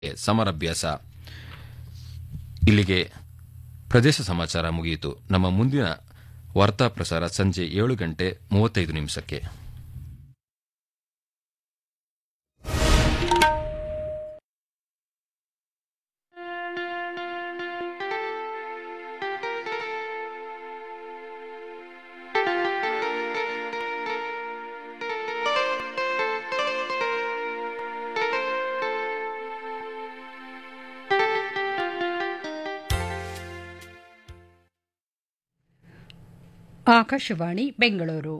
ಸಮರಾಭ್ಯಾಸ ಇಲ್ಲಿಗೆ ಪ್ರದೇಶ ಸಮಾಚಾರ ಮುಗಿಯಿತು ನಮ್ಮ ಮುಂದಿನ ವಾರ್ತಾ ಪ್ರಸಾರ ಸಂಜೆ ಏಳು ಗಂಟೆ ಮೂವತ್ತೈದು ನಿಮಿಷಕ್ಕೆ ಆಕಾಶವಾಣಿ ಬೆಂಗಳೂರು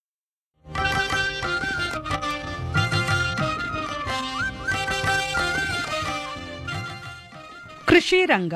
ಕೃಷಿ ರಂಗ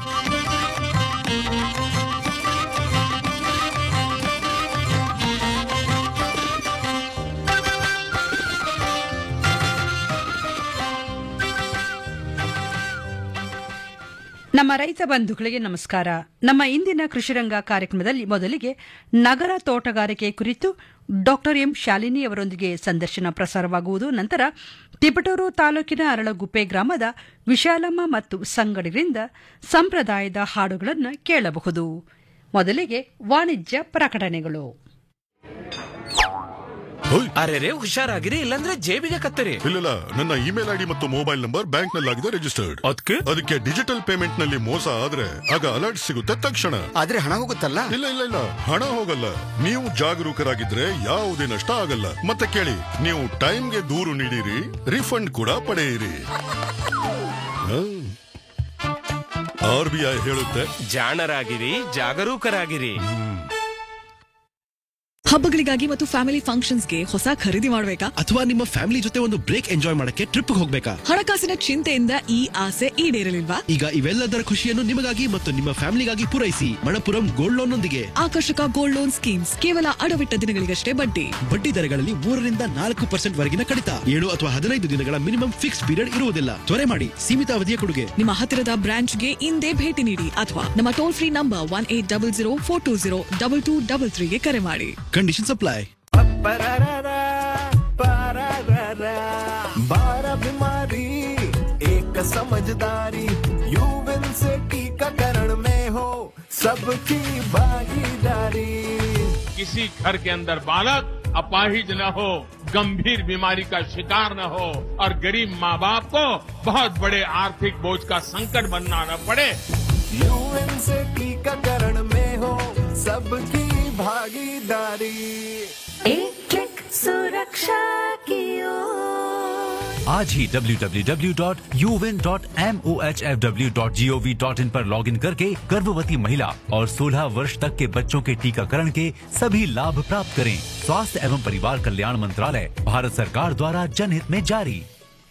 ನಮ್ಮ ರೈತ ಬಂಧುಗಳಿಗೆ ನಮಸ್ಕಾರ ನಮ್ಮ ಇಂದಿನ ಕೃಷಿರಂಗ ಕಾರ್ಯಕ್ರಮದಲ್ಲಿ ಮೊದಲಿಗೆ ನಗರ ತೋಟಗಾರಿಕೆ ಕುರಿತು ಡಾಕ್ಟರ್ ಎಂ ಶಾಲಿನಿ ಅವರೊಂದಿಗೆ ಸಂದರ್ಶನ ಪ್ರಸಾರವಾಗುವುದು ನಂತರ ತಿಪಟೂರು ತಾಲೂಕಿನ ಅರಳಗುಪ್ಪೆ ಗ್ರಾಮದ ವಿಶಾಲಮ್ಮ ಮತ್ತು ಸಂಗಡಿಗರಿಂದ ಸಂಪ್ರದಾಯದ ಹಾಡುಗಳನ್ನು ಕೇಳಬಹುದು ಮೊದಲಿಗೆ ವಾಣಿಜ್ಯ ಪ್ರಕಟಣೆಗಳು ಅರೆ ಹುಷಾರಾಗಿರಿ ಇಲ್ಲಾಂದ್ರೆ ಜೇಬಿಗೆ ಕತ್ತರಿ ಇಲ್ಲ ನನ್ನ ಇಮೇಲ್ ಐಡಿ ಮತ್ತು ಮೊಬೈಲ್ ನಂಬರ್ ಬ್ಯಾಂಕ್ ನಲ್ಲಾಗಿದೆ ರಿಜಿಸ್ಟರ್ಡ್ ಅದಕ್ಕೆ ಅದಕ್ಕೆ ಡಿಜಿಟಲ್ ಪೇಮೆಂಟ್ ನಲ್ಲಿ ಮೋಸ ಆದ್ರೆ ಆಗ ಅಲರ್ಟ್ ಸಿಗುತ್ತೆ ತಕ್ಷಣ ಆದ್ರೆ ಹಣ ಹೋಗುತ್ತಲ್ಲ ಇಲ್ಲ ಇಲ್ಲ ಇಲ್ಲ ಹಣ ಹೋಗಲ್ಲ ನೀವು ಜಾಗರೂಕರಾಗಿದ್ರೆ ಯಾವುದೇ ನಷ್ಟ ಆಗಲ್ಲ ಮತ್ತೆ ಕೇಳಿ ನೀವು ಟೈಮ್ಗೆ ದೂರು ನೀಡಿರಿ ರಿಫಂಡ್ ಕೂಡ ಪಡೆಯಿರಿ ಆರ್ ಬಿ ಐ ಹೇಳುತ್ತೆ ಜಾಣರಾಗಿರಿ ಜಾಗರೂಕರಾಗಿರಿ ಹಬ್ಬಗಳಿಗಾಗಿ ಮತ್ತು ಫ್ಯಾಮಿಲಿ ಫಂಕ್ಷನ್ಸ್ಗೆ ಹೊಸ ಖರೀದಿ ಮಾಡಬೇಕಾ ಅಥವಾ ನಿಮ್ಮ ಫ್ಯಾಮಿಲಿ ಜೊತೆ ಒಂದು ಬ್ರೇಕ್ ಎಂಜಾಯ್ ಮಾಡಕ್ಕೆ ಟ್ರಿಪ್ ಹೋಗ್ಬೇಕಾ ಹಣಕಾಸಿನ ಚಿಂತೆಯಿಂದ ಈ ಆಸೆ ಈಡೇರಲಿಲ್ವಾ ಈಗ ಇವೆಲ್ಲದರ ಖುಷಿಯನ್ನು ನಿಮಗಾಗಿ ಮತ್ತು ನಿಮ್ಮ ಫ್ಯಾಮಿಲಿಗಾಗಿ ಪೂರೈಸಿ ಮಣಪುರಂ ಗೋಲ್ಡ್ ಲೋನ್ ನೊಂದಿಗೆ ಆಕರ್ಷಕ ಗೋಲ್ಡ್ ಲೋನ್ ಸ್ಕೀಮ್ಸ್ ಕೇವಲ ಅಡವಿಟ್ಟ ದಿನಗಳಿಗಷ್ಟೇ ಬಡ್ಡಿ ಬಡ್ಡಿ ದರಗಳಲ್ಲಿ ಮೂರರಿಂದ ನಾಲ್ಕು ಪರ್ಸೆಂಟ್ ವರೆಗಿನ ಕಡಿತ ಏಳು ಅಥವಾ ಹದಿನೈದು ದಿನಗಳ ಮಿನಿಮಮ್ ಫಿಕ್ಸ್ ಪೀರಿಯಡ್ ಇರುವುದಿಲ್ಲ ತ್ವರೆ ಮಾಡಿ ಸೀಮಿತ ಅವಧಿಯ ಕೊಡುಗೆ ನಿಮ್ಮ ಹತ್ತಿರದ ಬ್ರಾಂಚ್ಗೆ ಇಂದೇ ಭೇಟಿ ನೀಡಿ ಅಥವಾ ನಮ್ಮ toll free number one eight double zero four two zero double two double ತ್ರೀಗೆ ಕರೆ ಮಾಡಿ ಕಂಡೀಷನ್ ಸಪ್ಲೈ बारह बीमारी एक समझदारी यूविन से टीकाकरण में हो सबकी भागीदारी किसी घर के अंदर बालक अपाहिज न हो गंभीर बीमारी का शिकार न हो और गरीब माँ बाप को बहुत बड़े आर्थिक बोझ का संकट बनना न पड़े यूएन से टीकाकरण में हो सबकी भागीदारी एक क्लिक सुरक्षा की ओर आज ही www.uvin.mohfw.gov.in पर लॉगिन करके गर्भवती महिला और 16 वर्ष तक के बच्चों के टीकाकरण के सभी लाभ प्राप्त करें स्वास्थ्य एवं परिवार कल्याण मंत्रालय भारत सरकार द्वारा जनहित में जारी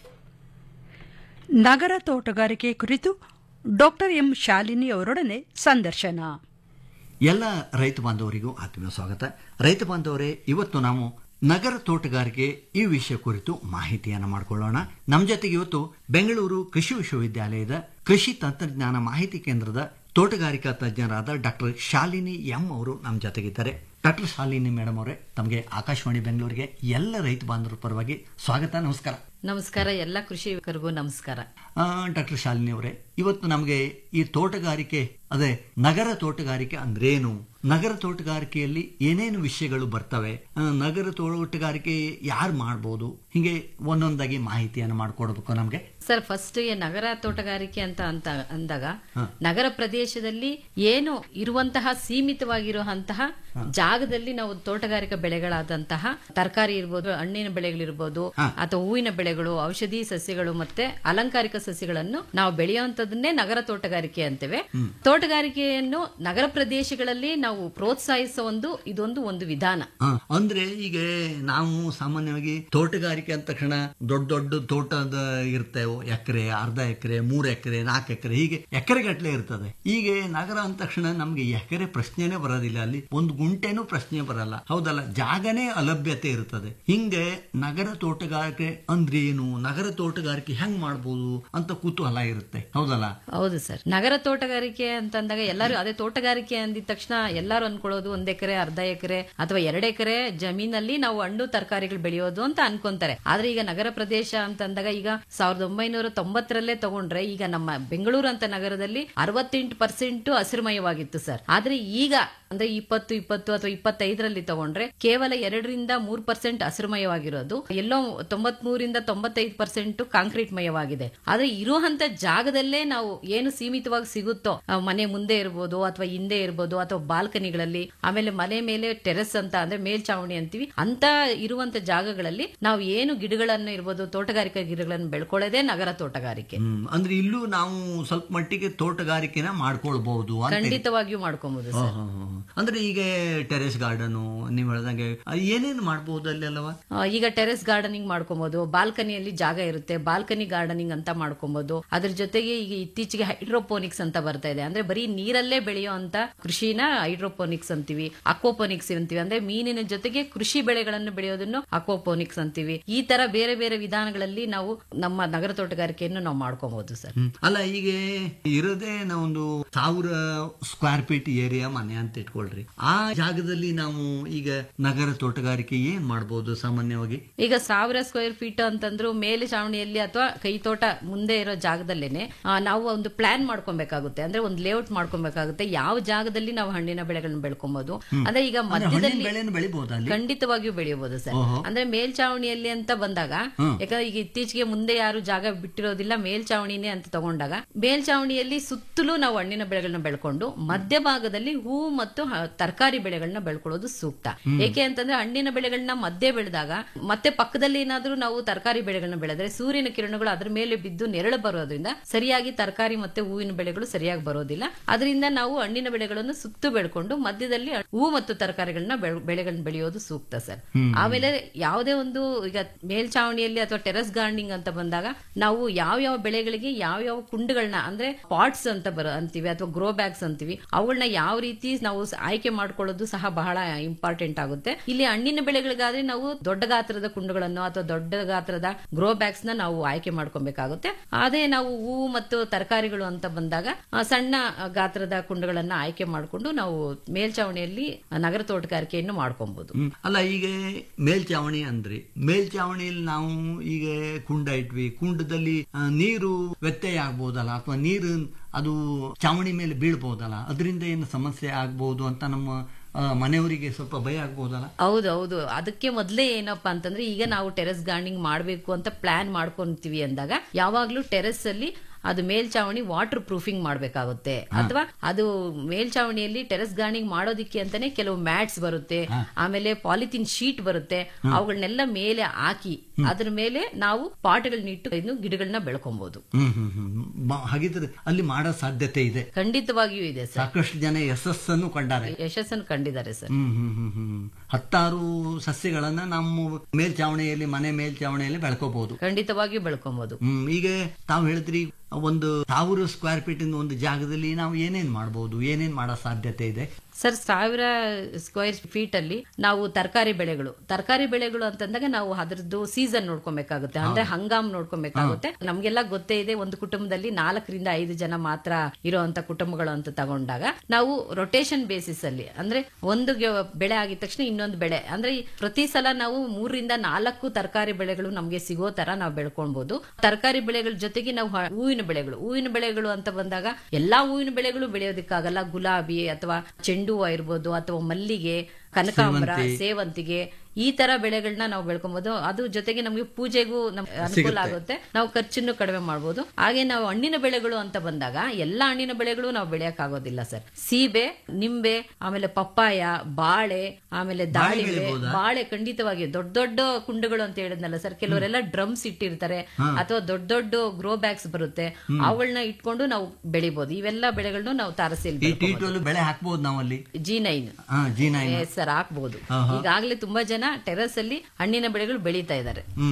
ನಗರ ತೋಟಗಾರಿಕೆ ಕುರಿತು ಡಾಕ್ಟರ್ ಎಂ ಶಾಲಿನಿ ಅವರೊಡನೆ ಸಂದರ್ಶನ ಎಲ್ಲ ರೈತ ಬಾಂಧವರಿಗೂ ಆತ್ಮೀಯ ಸ್ವಾಗತ ರೈತ ಬಾಂಧವರೇ ಇವತ್ತು ನಾವು ನಗರ ತೋಟಗಾರಿಕೆ ಈ ವಿಷಯ ಕುರಿತು ಮಾಹಿತಿಯನ್ನು ಮಾಡಿಕೊಳ್ಳೋಣ ನಮ್ಮ ಜೊತೆಗೆ ಇವತ್ತು ಬೆಂಗಳೂರು ಕೃಷಿ ವಿಶ್ವವಿದ್ಯಾಲಯದ ಕೃಷಿ ತಂತ್ರಜ್ಞಾನ ಮಾಹಿತಿ ಕೇಂದ್ರದ ತೋಟಗಾರಿಕಾ ತಜ್ಞರಾದ ಡಾಕ್ಟರ್ ಶಾಲಿನಿ ಎಂ ಅವರು ನಮ್ಮ ಜೊತೆಗಿದ್ದಾರೆ ಡಾಕ್ಟರ್ ಶಾಲಿನಿ ಮೇಡಮ್ ಅವರೇ ತಮಗೆ ಆಕಾಶವಾಣಿ ಬೆಂಗಳೂರಿಗೆ ಎಲ್ಲ ರೈತ ಬಾಂಧವರ ಪರವಾಗಿ ಸ್ವಾಗತ ನಮಸ್ಕಾರ ನಮಸ್ಕಾರ ಎಲ್ಲ ಕೃಷಿಕರಿಗೂ ನಮಸ್ಕಾರ ಡಾಕ್ಟರ್ ಶಾಲಿನಿ ಅವರೇ ಇವತ್ತು ನಮಗೆ ಈ ತೋಟಗಾರಿಕೆ ಅದೇ ನಗರ ತೋಟಗಾರಿಕೆ ಅಂದ್ರೇನು ನಗರ ತೋಟಗಾರಿಕೆಯಲ್ಲಿ ಏನೇನು ವಿಷಯಗಳು ಬರ್ತವೆ ಆ, ನಗರ ತೋಟಗಾರಿಕೆ ಯಾರು ಮಾಡ್ಬೋದು ಹಿಂಗೆ ಒಂದೊಂದಾಗಿ ಮಾಹಿತಿಯನ್ನು ಮಾಡಿಕೊಡ್ಬೇಕು ನಮಗೆ ಸರ್ ಫಸ್ಟ್ ನಗರ ತೋಟಗಾರಿಕೆ ಅಂತ ಅಂತ ಅಂದಾಗ ಹ. ನಗರ ಪ್ರದೇಶದಲ್ಲಿ ಏನು ಇರುವಂತಹ ಸೀಮಿತವಾಗಿರುವಂತಹ ಜಾಗದಲ್ಲಿ ನಾವು ತೋಟಗಾರಿಕಾ ಬೆಳೆಗಳಾದಂತಹ ತರಕಾರಿ ಇರ್ಬೋದು ಹಣ್ಣಿನ ಬೆಳೆಗಳಿರ್ಬೋದು ಅಥವಾ ಹೂವಿನ ಬೆಳೆಗಳು ಔಷಧಿ ಸಸ್ಯಗಳು ಮತ್ತೆ ಅಲಂಕಾರಿಕ ಸಸ್ಯಗಳನ್ನು ನಾವು ಬೆಳೆಯುವಂತದನ್ನೇ ನಗರ ತೋಟಗಾರಿಕೆ ಅಂತೇವೆ ತೋಟಗಾರಿಕೆಯನ್ನು ನಗರ ಪ್ರದೇಶಗಳಲ್ಲಿ ನಾವು ಪ್ರೋತ್ಸಾಹಿಸೋ ಒಂದು ಇದೊಂದು ಒಂದು ವಿಧಾನ ಆ, ಅಂದ್ರೆ ಈಗ ನಾವು ಸಾಮಾನ್ಯವಾಗಿ ತೋಟಗಾರಿಕೆ ಅಂದ ತಕ್ಷಣ ದೊಡ್ಡ ದೊಡ್ಡ ತೋಟದ ಇರ್ತೇವೆ ಎಕರೆ ಅರ್ಧ ಎಕರೆ ಮೂರ್ ಎಕರೆ ನಾಲ್ಕು ಎಕರೆ ಹೀಗೆ ಎಕರೆ ಗಟ್ಟಲೆ ಇರ್ತದೆ ಈಗ ನಗರ ಅಂದ ತಕ್ಷಣ ನಮ್ಗೆ ಎಕರೆ ಪ್ರಶ್ನೆನೇ ಬರೋದಿಲ್ಲ ಅಲ್ಲಿ ಒಂದು ಗುಂಟೆನೂ ಪ್ರಶ್ನೆ ಬರಲ್ಲ ಹೌದಲ್ಲ ಜಾಗನೇ ಅಲಭ್ಯತೆ ಇರ್ತದೆ ಹಿಂಗೆ ನಗರ ತೋಟಗಾರಿಕೆ ಅಂದ್ರೆ ಏನು ನಗರ ತೋಟಗಾರಿಕೆ ಹೆಂಗ್ ಮಾಡ್ಬೋದು ಅಂತ ಕುತೂಹಲ ಇರುತ್ತೆ ಹೌದಲ್ಲ ಮಾಡ್ಬೋದಲ್ಲ ಹೌದು ಸರ್ ನಗರ ತೋಟಗಾರಿಕೆ ಅಂತಂದಾಗ ಎಲ್ಲರೂ ಅದೇ ತೋಟಗಾರಿಕೆ ಅಂದಿದ ತಕ್ಷಣ ಎಲ್ಲರೂ ಅನ್ಕೊಳ್ಳೋದು ಒಂದ್ ಎಕರೆ ಅರ್ಧ ಎಕರೆ ಅಥವಾ ಎರಡ್ ಎಕರೆ ಜಮೀನಲ್ಲಿ ನಾವು ಹಣ್ಣು ತರಕಾರಿಗಳು ಬೆಳೆಯೋದು ಅಂತ ಅನ್ಕೊಂತಾರೆ ಆದ್ರೆ ಈಗ ನಗರ ಪ್ರದೇಶ ಅಂತಂದಾಗ ಈಗ ಸಾವಿರದ ಒಂಬೈನೂರ ತೊಂಬತ್ತರಲ್ಲೇ ತಗೊಂಡ್ರೆ ಈಗ ನಮ್ಮ ಬೆಂಗಳೂರು ಅಂತ ನಗರದಲ್ಲಿ ಅರವತ್ತೆಂಟು ಪರ್ಸೆಂಟ್ ಹಸಿರುಮಯವಾಗಿತ್ತು ಸರ್ ಆದ್ರೆ ಈಗ ಅಂದ್ರೆ ಇಪ್ಪತ್ತು ಇಪ್ಪತ್ತು ಅಥವಾ ಇಪ್ಪತ್ತೈದರಲ್ಲಿ ತಗೊಂಡ್ರೆ ಕೇವಲ ಎರಡರಿಂದ ಮೂರ್ ಪರ್ಸೆಂಟ್ ಹಸಿರುಮಯವಾಗಿರೋದು ಎಲ್ಲೋ ತೊಂಬತ್ ಮೂರಿಂದ ತೊಂಬತ್ತೈದು ಪರ್ಸೆಂಟ್ ಕಾಂಕ್ರೀಟ್ ಮಯವಾಗಿದೆ ಆದ್ರೆ ಇರುವಂತ ಜಾಗದಲ್ಲೇ ನಾವು ಏನು ಸೀಮಿತವಾಗಿ ಸಿಗುತ್ತೋ ಆ, ಮನೆ ಮುಂದೆ ಇರ್ಬೋದು ಅಥವಾ ಹಿಂದೆ ಇರ್ಬೋದು ಅಥವಾ ಬಾಲ್ಕನಿಗಳಲ್ಲಿ ಆಮೇಲೆ ಮನೆ ಮೇಲೆ ಟೆರೆಸ್ ಅಂತ ಅಂದ್ರೆ ಮೇಲ್ಚಾವಣಿ ಅಂತೀವಿ ಅಂತ ಇರುವಂತ ಜಾಗಗಳಲ್ಲಿ ನಾವು ಏನು ಗಿಡಗಳನ್ನು ಇರ್ಬೋದು ತೋಟಗಾರಿಕಾ ಗಿಡಗಳನ್ನು ಬೆಳ್ಕೊಳ್ಳೋದೇ ನಗರ ತೋಟಗಾರಿಕೆ ಹ್ಮ್. ಅಂದ್ರೆ ಇಲ್ಲೂ ನಾವು ಸ್ವಲ್ಪ ಮಟ್ಟಿಗೆ ತೋಟಗಾರಿಕೆನ ಮಾಡ್ಕೊಳ್ಬಹುದು ಅಂತ ಖಂಡಿತವಾಗಿಯೂ ಮಾಡ್ಕೊಬಹುದು ಸರ್ ಹಾ, ಹಾ, ಹಾ. ಅಂದ್ರೆ ಈಗ ಟೆರೆಸ್ ಗಾರ್ಡನ್ ನೀವು ಹೇಳ್ದಂಗೆ ಅಹ್, ಏನೇನು ಮಾಡಬಹುದು ಅಲ್ಲಿ ಅಲ್ಲವಾ ಆ, ಈಗ ಟೆರೆಸ್ ಗಾರ್ಡನಿಂಗ್ ಮಾಡ್ಕೊಬಹುದು ಬಾಲ್ಕನಿಯಲ್ಲಿ ಜಾಗ ಇರುತ್ತೆ ಬಾಲ್ಕನಿ ಗಾರ್ಡನಿಂಗ್ ಅಂತ ಮಾಡ್ಕೊಬಹುದು ಅದ್ರ ಜೊತೆಗೆ ಈಗ ಇತ್ತೀಚೆಗೆ ಹೈಡ್ರೋಪೋನಿಕ್ಸ್ ಅಂತ ಬರ್ತಾ ಇದೆ ಅಂದ್ರೆ ಬರೀ ನೀರಲ್ಲೇ ಬೆಳೆಯುವಂತ ಕೃಷಿನ ಹೈಡ್ರೋಪೋನಿಕ್ಸ್ ಅಂತೀವಿ ಅಕ್ವಾಪೋನಿಕ್ಸ್ ಅಂತೀವಿ ಅಂದ್ರೆ ಮೀನಿನ ಜೊತೆಗೆ ಕೃಷಿ ಬೆಳೆಗಳನ್ನು ಬೆಳೆಯೋದನ್ನು ಅಕ್ವಾಪೋನಿಕ್ಸ್ ಅಂತೀವಿ ಈ ತರ ಬೇರೆ ಬೇರೆ ವಿಧಾನಗಳಲ್ಲಿ ನಾವು ನಮ್ಮ ನಗರ ತೋಟಗಾರಿಕೆಯನ್ನು ನಾವು ಮಾಡ್ಕೊಬಹುದು ಸರ್ ಹ್ಮ್. ಅಲ್ಲ ಈಗ ಇರೋದೇ ನಾವೊಂದು ಸಾವಿರ ಸ್ಕ್ವೇರ್ ಫೀಟ್ ಏರಿಯಾ ಮನೆ ಅಂತ ಇಟ್ಕೊಳ್ರಿ ಆ ಜಾಗದಲ್ಲಿ ನಾವು ಈಗ ನಗರ ತೋಟಗಾರಿಕೆ ಏನ್ ಮಾಡ್ಬೋದು ಸಾಮಾನ್ಯವಾಗಿ ಈಗ ಸಾವಿರ ಸ್ಕ್ವೇರ್ ಫೀಟ್ ಅಂತಂದ್ರು ಮೇಲೆ ಚಾವಣಿಯಲ್ಲಿ ಅಥವಾ ಕೈ ತೋಟ ಮುಂದೆ ಇರೋ ಜಾಗದಲ್ಲೇನೆ ಆ, ನಾವು ಒಂದು ಪ್ಲಾನ್ ಮಾಡ್ಕೊಬೇಕಾಗುತ್ತೆ ಅಂದ್ರೆ ಒಂದು ಲೇಔಟ್ ಮಾಡ್ಕೊಬೇಕಾಗುತ್ತೆ ಯಾವ ಜಾಗದಲ್ಲಿ ನಾವು ಹಣ್ಣಿನ ಬೆಳೆಗಳನ್ನ ಬೆಳ್ಕೊಬಹುದು ಹ್ಮ್. ಅಂದ್ರೆ ಈಗ ಅಂದ್ರೆ ಹಣ್ಣಿನ ಮಧ್ಯದಲ್ಲಿ ಬೆಳೆಯನ್ನು ಬೆಳಿಬಹುದಾ ಅಲ್ಲಿ ಖಂಡಿತವಾಗಿಯೂ ಬೆಳೆಯಬಹುದು ಸರ್ ಓಹೋ. ಅಂದ್ರೆ ಮೇಲ್ಚಾವಣಿಯಲ್ಲಿ ಅಂತ ಬಂದಾಗ ಹ್ಮ್. ಯಾಕಂದ್ರೆ ಈಗ ಇತ್ತೀಚೆಗೆ ಮುಂದೆ ಯಾರು ಜಾಗ ಬಿಟ್ಟಿರೋದಿಲ್ಲ ಮೇಲ್ಚಾವಣಿನೇ ಅಂತ ತಗೊಂಡಾಗ ಮೇಲ್ಚಾವಣಿಯಲ್ಲಿ ಸುತ್ತಲೂ ನಾವು ಹಣ್ಣಿನ ಬೆಳೆಗಳನ್ನ ಬೆಳ್ಕೊಂಡು ಮಧ್ಯಭಾಗದಲ್ಲಿ ಹೂ ಮತ್ತು ತರಕಾರಿ ಬೆಳೆಗಳನ್ನ ಬೆಳ್ಕೊಳ್ಳೋದು ಸೂಕ್ತ ಹ್ಮ್. ಏಕೆ ಅಂತಂದ್ರೆ ಹಣ್ಣಿನ ಬೆಳೆಗಳನ್ನ ಮಧ್ಯೆ ಬೆಳೆದಾಗ ಮತ್ತೆ ಪಕ್ಕದಲ್ಲಿ ಏನಾದ್ರೂ ನಾವು ತರಕಾರಿ ಬೆಳೆಗಳನ್ನ ಬೆಳೆದ್ರೆ ಸೂರ್ಯನ ಕಿರಣಗಳು ಅದ್ರ ಮೇಲೆ ಬಿದ್ದು ನೆರಳು ಬರೋದ್ರಿಂದ ಸರಿಯಾಗಿ ತರಕಾರಿ ಮತ್ತೆ ಹೂವಿನ ಬೆಳೆಗಳು ಸರಿಯಾಗಿ ಬರೋದಿಲ್ಲ ಅದರಿಂದ ನಾವು ಹಣ್ಣಿನ ಬೆಳೆಗಳನ್ನು ಸುತ್ತು ಬೆಳ್ಕೊಂಡು ಮಧ್ಯದಲ್ಲಿ ಹೂ ಮತ್ತು ತರಕಾರಿಗಳನ್ನ ಬೆಳ್- ಬೆಳೆಗಳನ್ನ ಬೆಳೆಯೋದು ಸೂಕ್ತ ಸರ್ ಹ್ಮ್. ಆಮೇಲೆ ಯಾವುದೇ ಒಂದು ಈಗ ಮೇಲ್ಚಾವಣಿಯಲ್ಲಿ ಅಥವಾ ಟೆರೆಸ್ ಗಾರ್ಡನಿಂಗ್ ಅಂತ ಬಂದಾಗ ನಾವು ಯಾವ ಯಾವ ಬೆಳೆಗಳಿಗೆ ಯಾವ ಯಾವ ಕುಂಡಗಳನ್ನ ಅಂದ್ರೆ ಪಾಟ್ಸ್ ಅಂತ ಬರ ಅಂತೀವಿ ಅಥವಾ ಗ್ರೋ ಬ್ಯಾಗ್ಸ್ ಅಂತೀವಿ ಅವುಗಳನ್ನ ಯಾವ ರೀತಿ ನಾವು ಸ- ಆಯ್ಕೆ ಮಾಡ್ಕೊಳ್ಳೋದು ಸಹ ಬಹಳ ಇಂಪಾರ್ಟೆಂಟ್ ಆಗುತ್ತೆ ಇಲ್ಲಿ ಹಣ್ಣಿನ ಬೆಳೆಗಳಿಗಾದ್ರೆ ನಾವು ದೊಡ್ಡ ಗಾತ್ರದ ಕುಂಡಗಳನ್ನು ಅಥವಾ ದೊಡ್ಡ ಗಾತ್ರದ ಗ್ರೋ ಬ್ಯಾಗ್ಸ್ ನ ನಾವು ಆಯ್ಕೆ ಮಾಡ್ಕೊಬೇಕಾಗುತ್ತೆ ಅದೇ ನಾವು ಹೂವು ಮತ್ತು ತರಕಾರಿಗಳು ಅಂತ ಬಂದಾಗ ಆ, ಸಣ್ಣ ಗಾತ್ರದ ಕುಂಡಗಳನ್ನ ಆಯ್ಕೆ ಮಾಡಿಕೊಂಡು ನಾವು ಮೇಲ್ಚಾವಣಿಯಲ್ಲಿ ನಗರ ತೋಟಗಾರಿಕೆಯನ್ನು ಮಾಡ್ಕೊಬಹುದು ಹ್ಮ್. ಅಲ್ಲ ಈಗ ಮೇಲ್ಚಾವಣಿ ಅಂದ್ರಿ ಮೇಲ್ಚಾವಣಿಯಲ್ಲಿ ನಾವು ಈಗ ಕುಂಡ ಇಟ್ವಿ ಕುಂಡದಲ್ಲಿ ಆ, ನೀರು ವ್ಯತ್ಯಯ ಆಗ್ಬೋದಲ್ಲ ಅಥವಾ ನೀರು ಅದು ಚಾವಣಿ ಮೇಲೆ ಬೀಳ್ಬೋದಲ್ಲ ಅದರಿಂದ ಏನು ಸಮಸ್ಯೆ ಆಗ್ಬೋದು ಅಂತ ನಮ್ಮ ಆ, ಮನೆಯವರಿಗೆ ಸ್ವಲ್ಪ ಭಯ ಆಗ್ಬೋದಲ್ಲ ಹೌದು ಹೌದು ಅದಕ್ಕೆ ಮೊದಲೇ ಏನಪ್ಪಾ ಅಂತಂದ್ರೆ ಈಗ ನಾವು ಟೆರೆಸ್ ಗಾರ್ಡನಿಂಗ್ ಮಾಡಬೇಕು ಅಂತ ಪ್ಲಾನ್ ಮಾಡ್ಕೊಂತೀವಿ ಅಂದಾಗ ಯಾವಾಗ್ಲೂ ಟೆರೆಸ್ ಅಲ್ಲಿ ಅದು ಮೇಲ್ಚಾವಣಿ ವಾಟರ್ ಪ್ರೂಫಿಂಗ್ ಮಾಡಬೇಕಾಗುತ್ತೆ ಅಥವಾ ಅದು ಮೇಲ್ಚಾವಣಿಯಲ್ಲಿ ಟೆರೆಸ್ ಗಾರ್ಡನಿಂಗ್ ಮಾಡೋದಿಕ್ಕೆ ಅಂತಾನೆ ಕೆಲವು ಮ್ಯಾಟ್ಸ್ ಬರುತ್ತೆ ಆಮೇಲೆ ಪಾಲಿಥಿನ್ ಶೀಟ್ ಬರುತ್ತೆ ಅವುಗಳನ್ನೆಲ್ಲ ಮೇಲೆ ಹಾಕಿ ಅದ್ರ ಮೇಲೆ ನಾವು ಪಾಟ್ಗಳನ್ನಿಟ್ಟು ಇನ್ನು ಗಿಡಗಳನ್ನ ಬೆಳ್ಕೊಬಹುದು ಹ್ಮ್ ಹ್ಮ್ ಹ್ಮ್ ಮ- ಹಾಗಿದ್ರೆ ಅಲ್ಲಿ ಮಾಡೋ ಸಾಧ್ಯತೆ ಇದೆ ಖಂಡಿತವಾಗಿಯೂ ಇದೆ ಸರ್ ಸಾಕಷ್ಟು ಜನ ಯಶಸ್ಸನ್ನು ಕಂಡಾರೆ ಯಶಸ್ಸನ್ನು ಕಂಡಿದ್ದಾರೆ ಸರ್ ಹ್ಮ್ ಹ್ಮ್ ಹ್ಮ್ ಹ್ಮ್ ಹತ್ತಾರು ಸಸ್ಯಗಳನ್ನ ನಮ್ಮ ಮೇಲ್ಚಾವಣಿಯಲ್ಲಿ ಮನೆ ಮೇಲ್ಚಾವಣಿಯಲ್ಲಿ ಬೆಳ್ಕೋಬಹುದು ಖಂಡಿತವಾಗಿಯೂ ಬೆಳ್ಕೊಬಹುದು ಹ್ಮ್ ಈಗ ತಾವು ಹೇಳಿದ್ರಿ ಒಂದು ಸಾವಿರ ಸ್ಕ್ವೇರ್ ಫೀಟ್ ಒಂದು ಜಾಗದಲ್ಲಿ ನಾವು ಏನೇನ್ ಮಾಡಬಹುದು ಏನೇನ್ ಮಾಡೋ ಸಾಧ್ಯತೆ ಇದೆ ಸರ್ ಸಾವಿರ ಸ್ಕ್ವೇರ್ ಫೀಟ್ ಅಲ್ಲಿ ನಾವು ತರಕಾರಿ ಬೆಳೆಗಳು ತರಕಾರಿ ಬೆಳೆಗಳು ಅಂತಂದಾಗ ನಾವು ಅದ್ರದ್ದು ಸೀಸನ್ ನೋಡ್ಕೊಬೇಕಾಗುತ್ತೆ ಅಂದ್ರೆ ಹಂಗಾಮ್ ನೋಡ್ಕೊಬೇಕಾಗುತ್ತೆ ನಮ್ಗೆಲ್ಲ ಗೊತ್ತೇ ಇದೆ ಒಂದು ಕುಟುಂಬದಲ್ಲಿ ನಾಲ್ಕರಿಂದ ಐದು ಜನ ಮಾತ್ರ ಇರುವಂತ ಕುಟುಂಬಗಳು ಅಂತ ತಗೊಂಡಾಗ ನಾವು ರೊಟೇಷನ್ ಬೇಸಿಸ್ ಅಲ್ಲಿ ಅಂದ್ರೆ ಒಂದು ಗೆ- ಬೆಳೆ ಆಗಿದ ತಕ್ಷಣ ಇನ್ನೊಂದು ಬೆಳೆ ಅಂದ್ರೆ ಈ ಪ್ರತಿ ಸಲ ನಾವು ಮೂರರಿಂದ ನಾಲ್ಕು ತರಕಾರಿ ಬೆಳೆಗಳು ನಮ್ಗೆ ಸಿಗೋ ತರ ನಾವು ಬೆಳ್ಕೊಳ್ಬಹುದು ತರಕಾರಿ ಬೆಳೆಗಳ ಜೊತೆಗೆ ನಾವು ಹ- ಹೂವಿನ ಬೆಳೆಗಳು ಹೂವಿನ ಬೆಳೆಗಳು ಅಂತ ಬಂದಾಗ ಎಲ್ಲಾ ಹೂವಿನ ಬೆಳೆಗಳು ಬೆಳೆಯೋದಕ್ಕಾಗಲ್ಲ ಗುಲಾಬಿ ಅಥವಾ ಚೆಂಡು ಹೂವು ಇರ್ಬೋದು ಅಥವಾ ಮಲ್ಲಿಗೆ ಕನಕಾಂಬರ ಸೇವಂತಿ. ಸೇವಂತಿಗೆ ಈ ತರ ಬೆಳೆಗಳನ್ನ ನಾವು ಬೆಳ್ಕೊಬಹುದು ಅದು ಜೊತೆಗೆ ನಮಗೆ ಪೂಜೆಗೂ ನಮ್ಗೆ ಅನುಕೂಲ ಸಿಗುತ್ತೆ. ಆಗುತ್ತೆ ನಾವು ಖರ್ಚನ್ನು ಕಡಿಮೆ ಮಾಡಬಹುದು ಹಾಗೆ ನಾವು ಹಣ್ಣಿನ ಬೆಳೆಗಳು ಅಂತ ಬಂದಾಗ ಎಲ್ಲಾ ಹಣ್ಣಿನ ಬೆಳೆಗಳು ನಾವು ಬೆಳೆಯಕ್ ಆಗೋದಿಲ್ಲ ಸರ್ ಸೀಬೆ ನಿಂಬೆ ಆಮೇಲೆ ಪಪ್ಪಾಯ ಬಾಳೆ ಆಮೇಲೆ ದಾಳಿಂಬೆ ಬೆಳಿಬೋದಾ? ಬಾಳೆ ಖಂಡಿತವಾಗಿ ದೊಡ್ಡ ದೊಡ್ಡ ಕುಂಡಗಳು ಅಂತ ಹೇಳಿದ್ನಲ್ಲ ಸರ್ ಕೆಲವರೆಲ್ಲ ಡ್ರಮ್ಸ್ ಇಟ್ಟಿರ್ತಾರೆ ಹಾ. ಅಥವಾ ದೊಡ್ಡ ದೊಡ್ಡ ಗ್ರೋ ಬ್ಯಾಗ್ಸ್ ಬರುತ್ತೆ ಹ್ಮ್. ಅವುಗಳನ್ನ ಇಟ್ಕೊಂಡು ನಾವು ಬೆಳಿಬಹುದು ಇವೆಲ್ಲ ಬೆಳೆಗಳನ್ನು ನಾವು ಈ ತಾರಸಿಯಲ್ಲಿ ಟಿ ಟ್ವೆಲ್ ಬೆಳೆ ಹಾಕ್ಬೋದು ನಾವಲ್ಲಿ ಜಿ ನೈನ್ ಹಾ ಜಿ ನೈನ್ ಸರ್ ಹಾಕ್ಬಹುದು ಆಹಾ. ಈಗಾಗಲೇ ತುಂಬಾ ಜನ ಟೆರಸ್ ಅಲ್ಲಿ ಹಣ್ಣಿನ ಬೆಳೆಗಳು ಬೆಳೀತಾ ಇದ್ದಾರೆ ಹ್ಮ್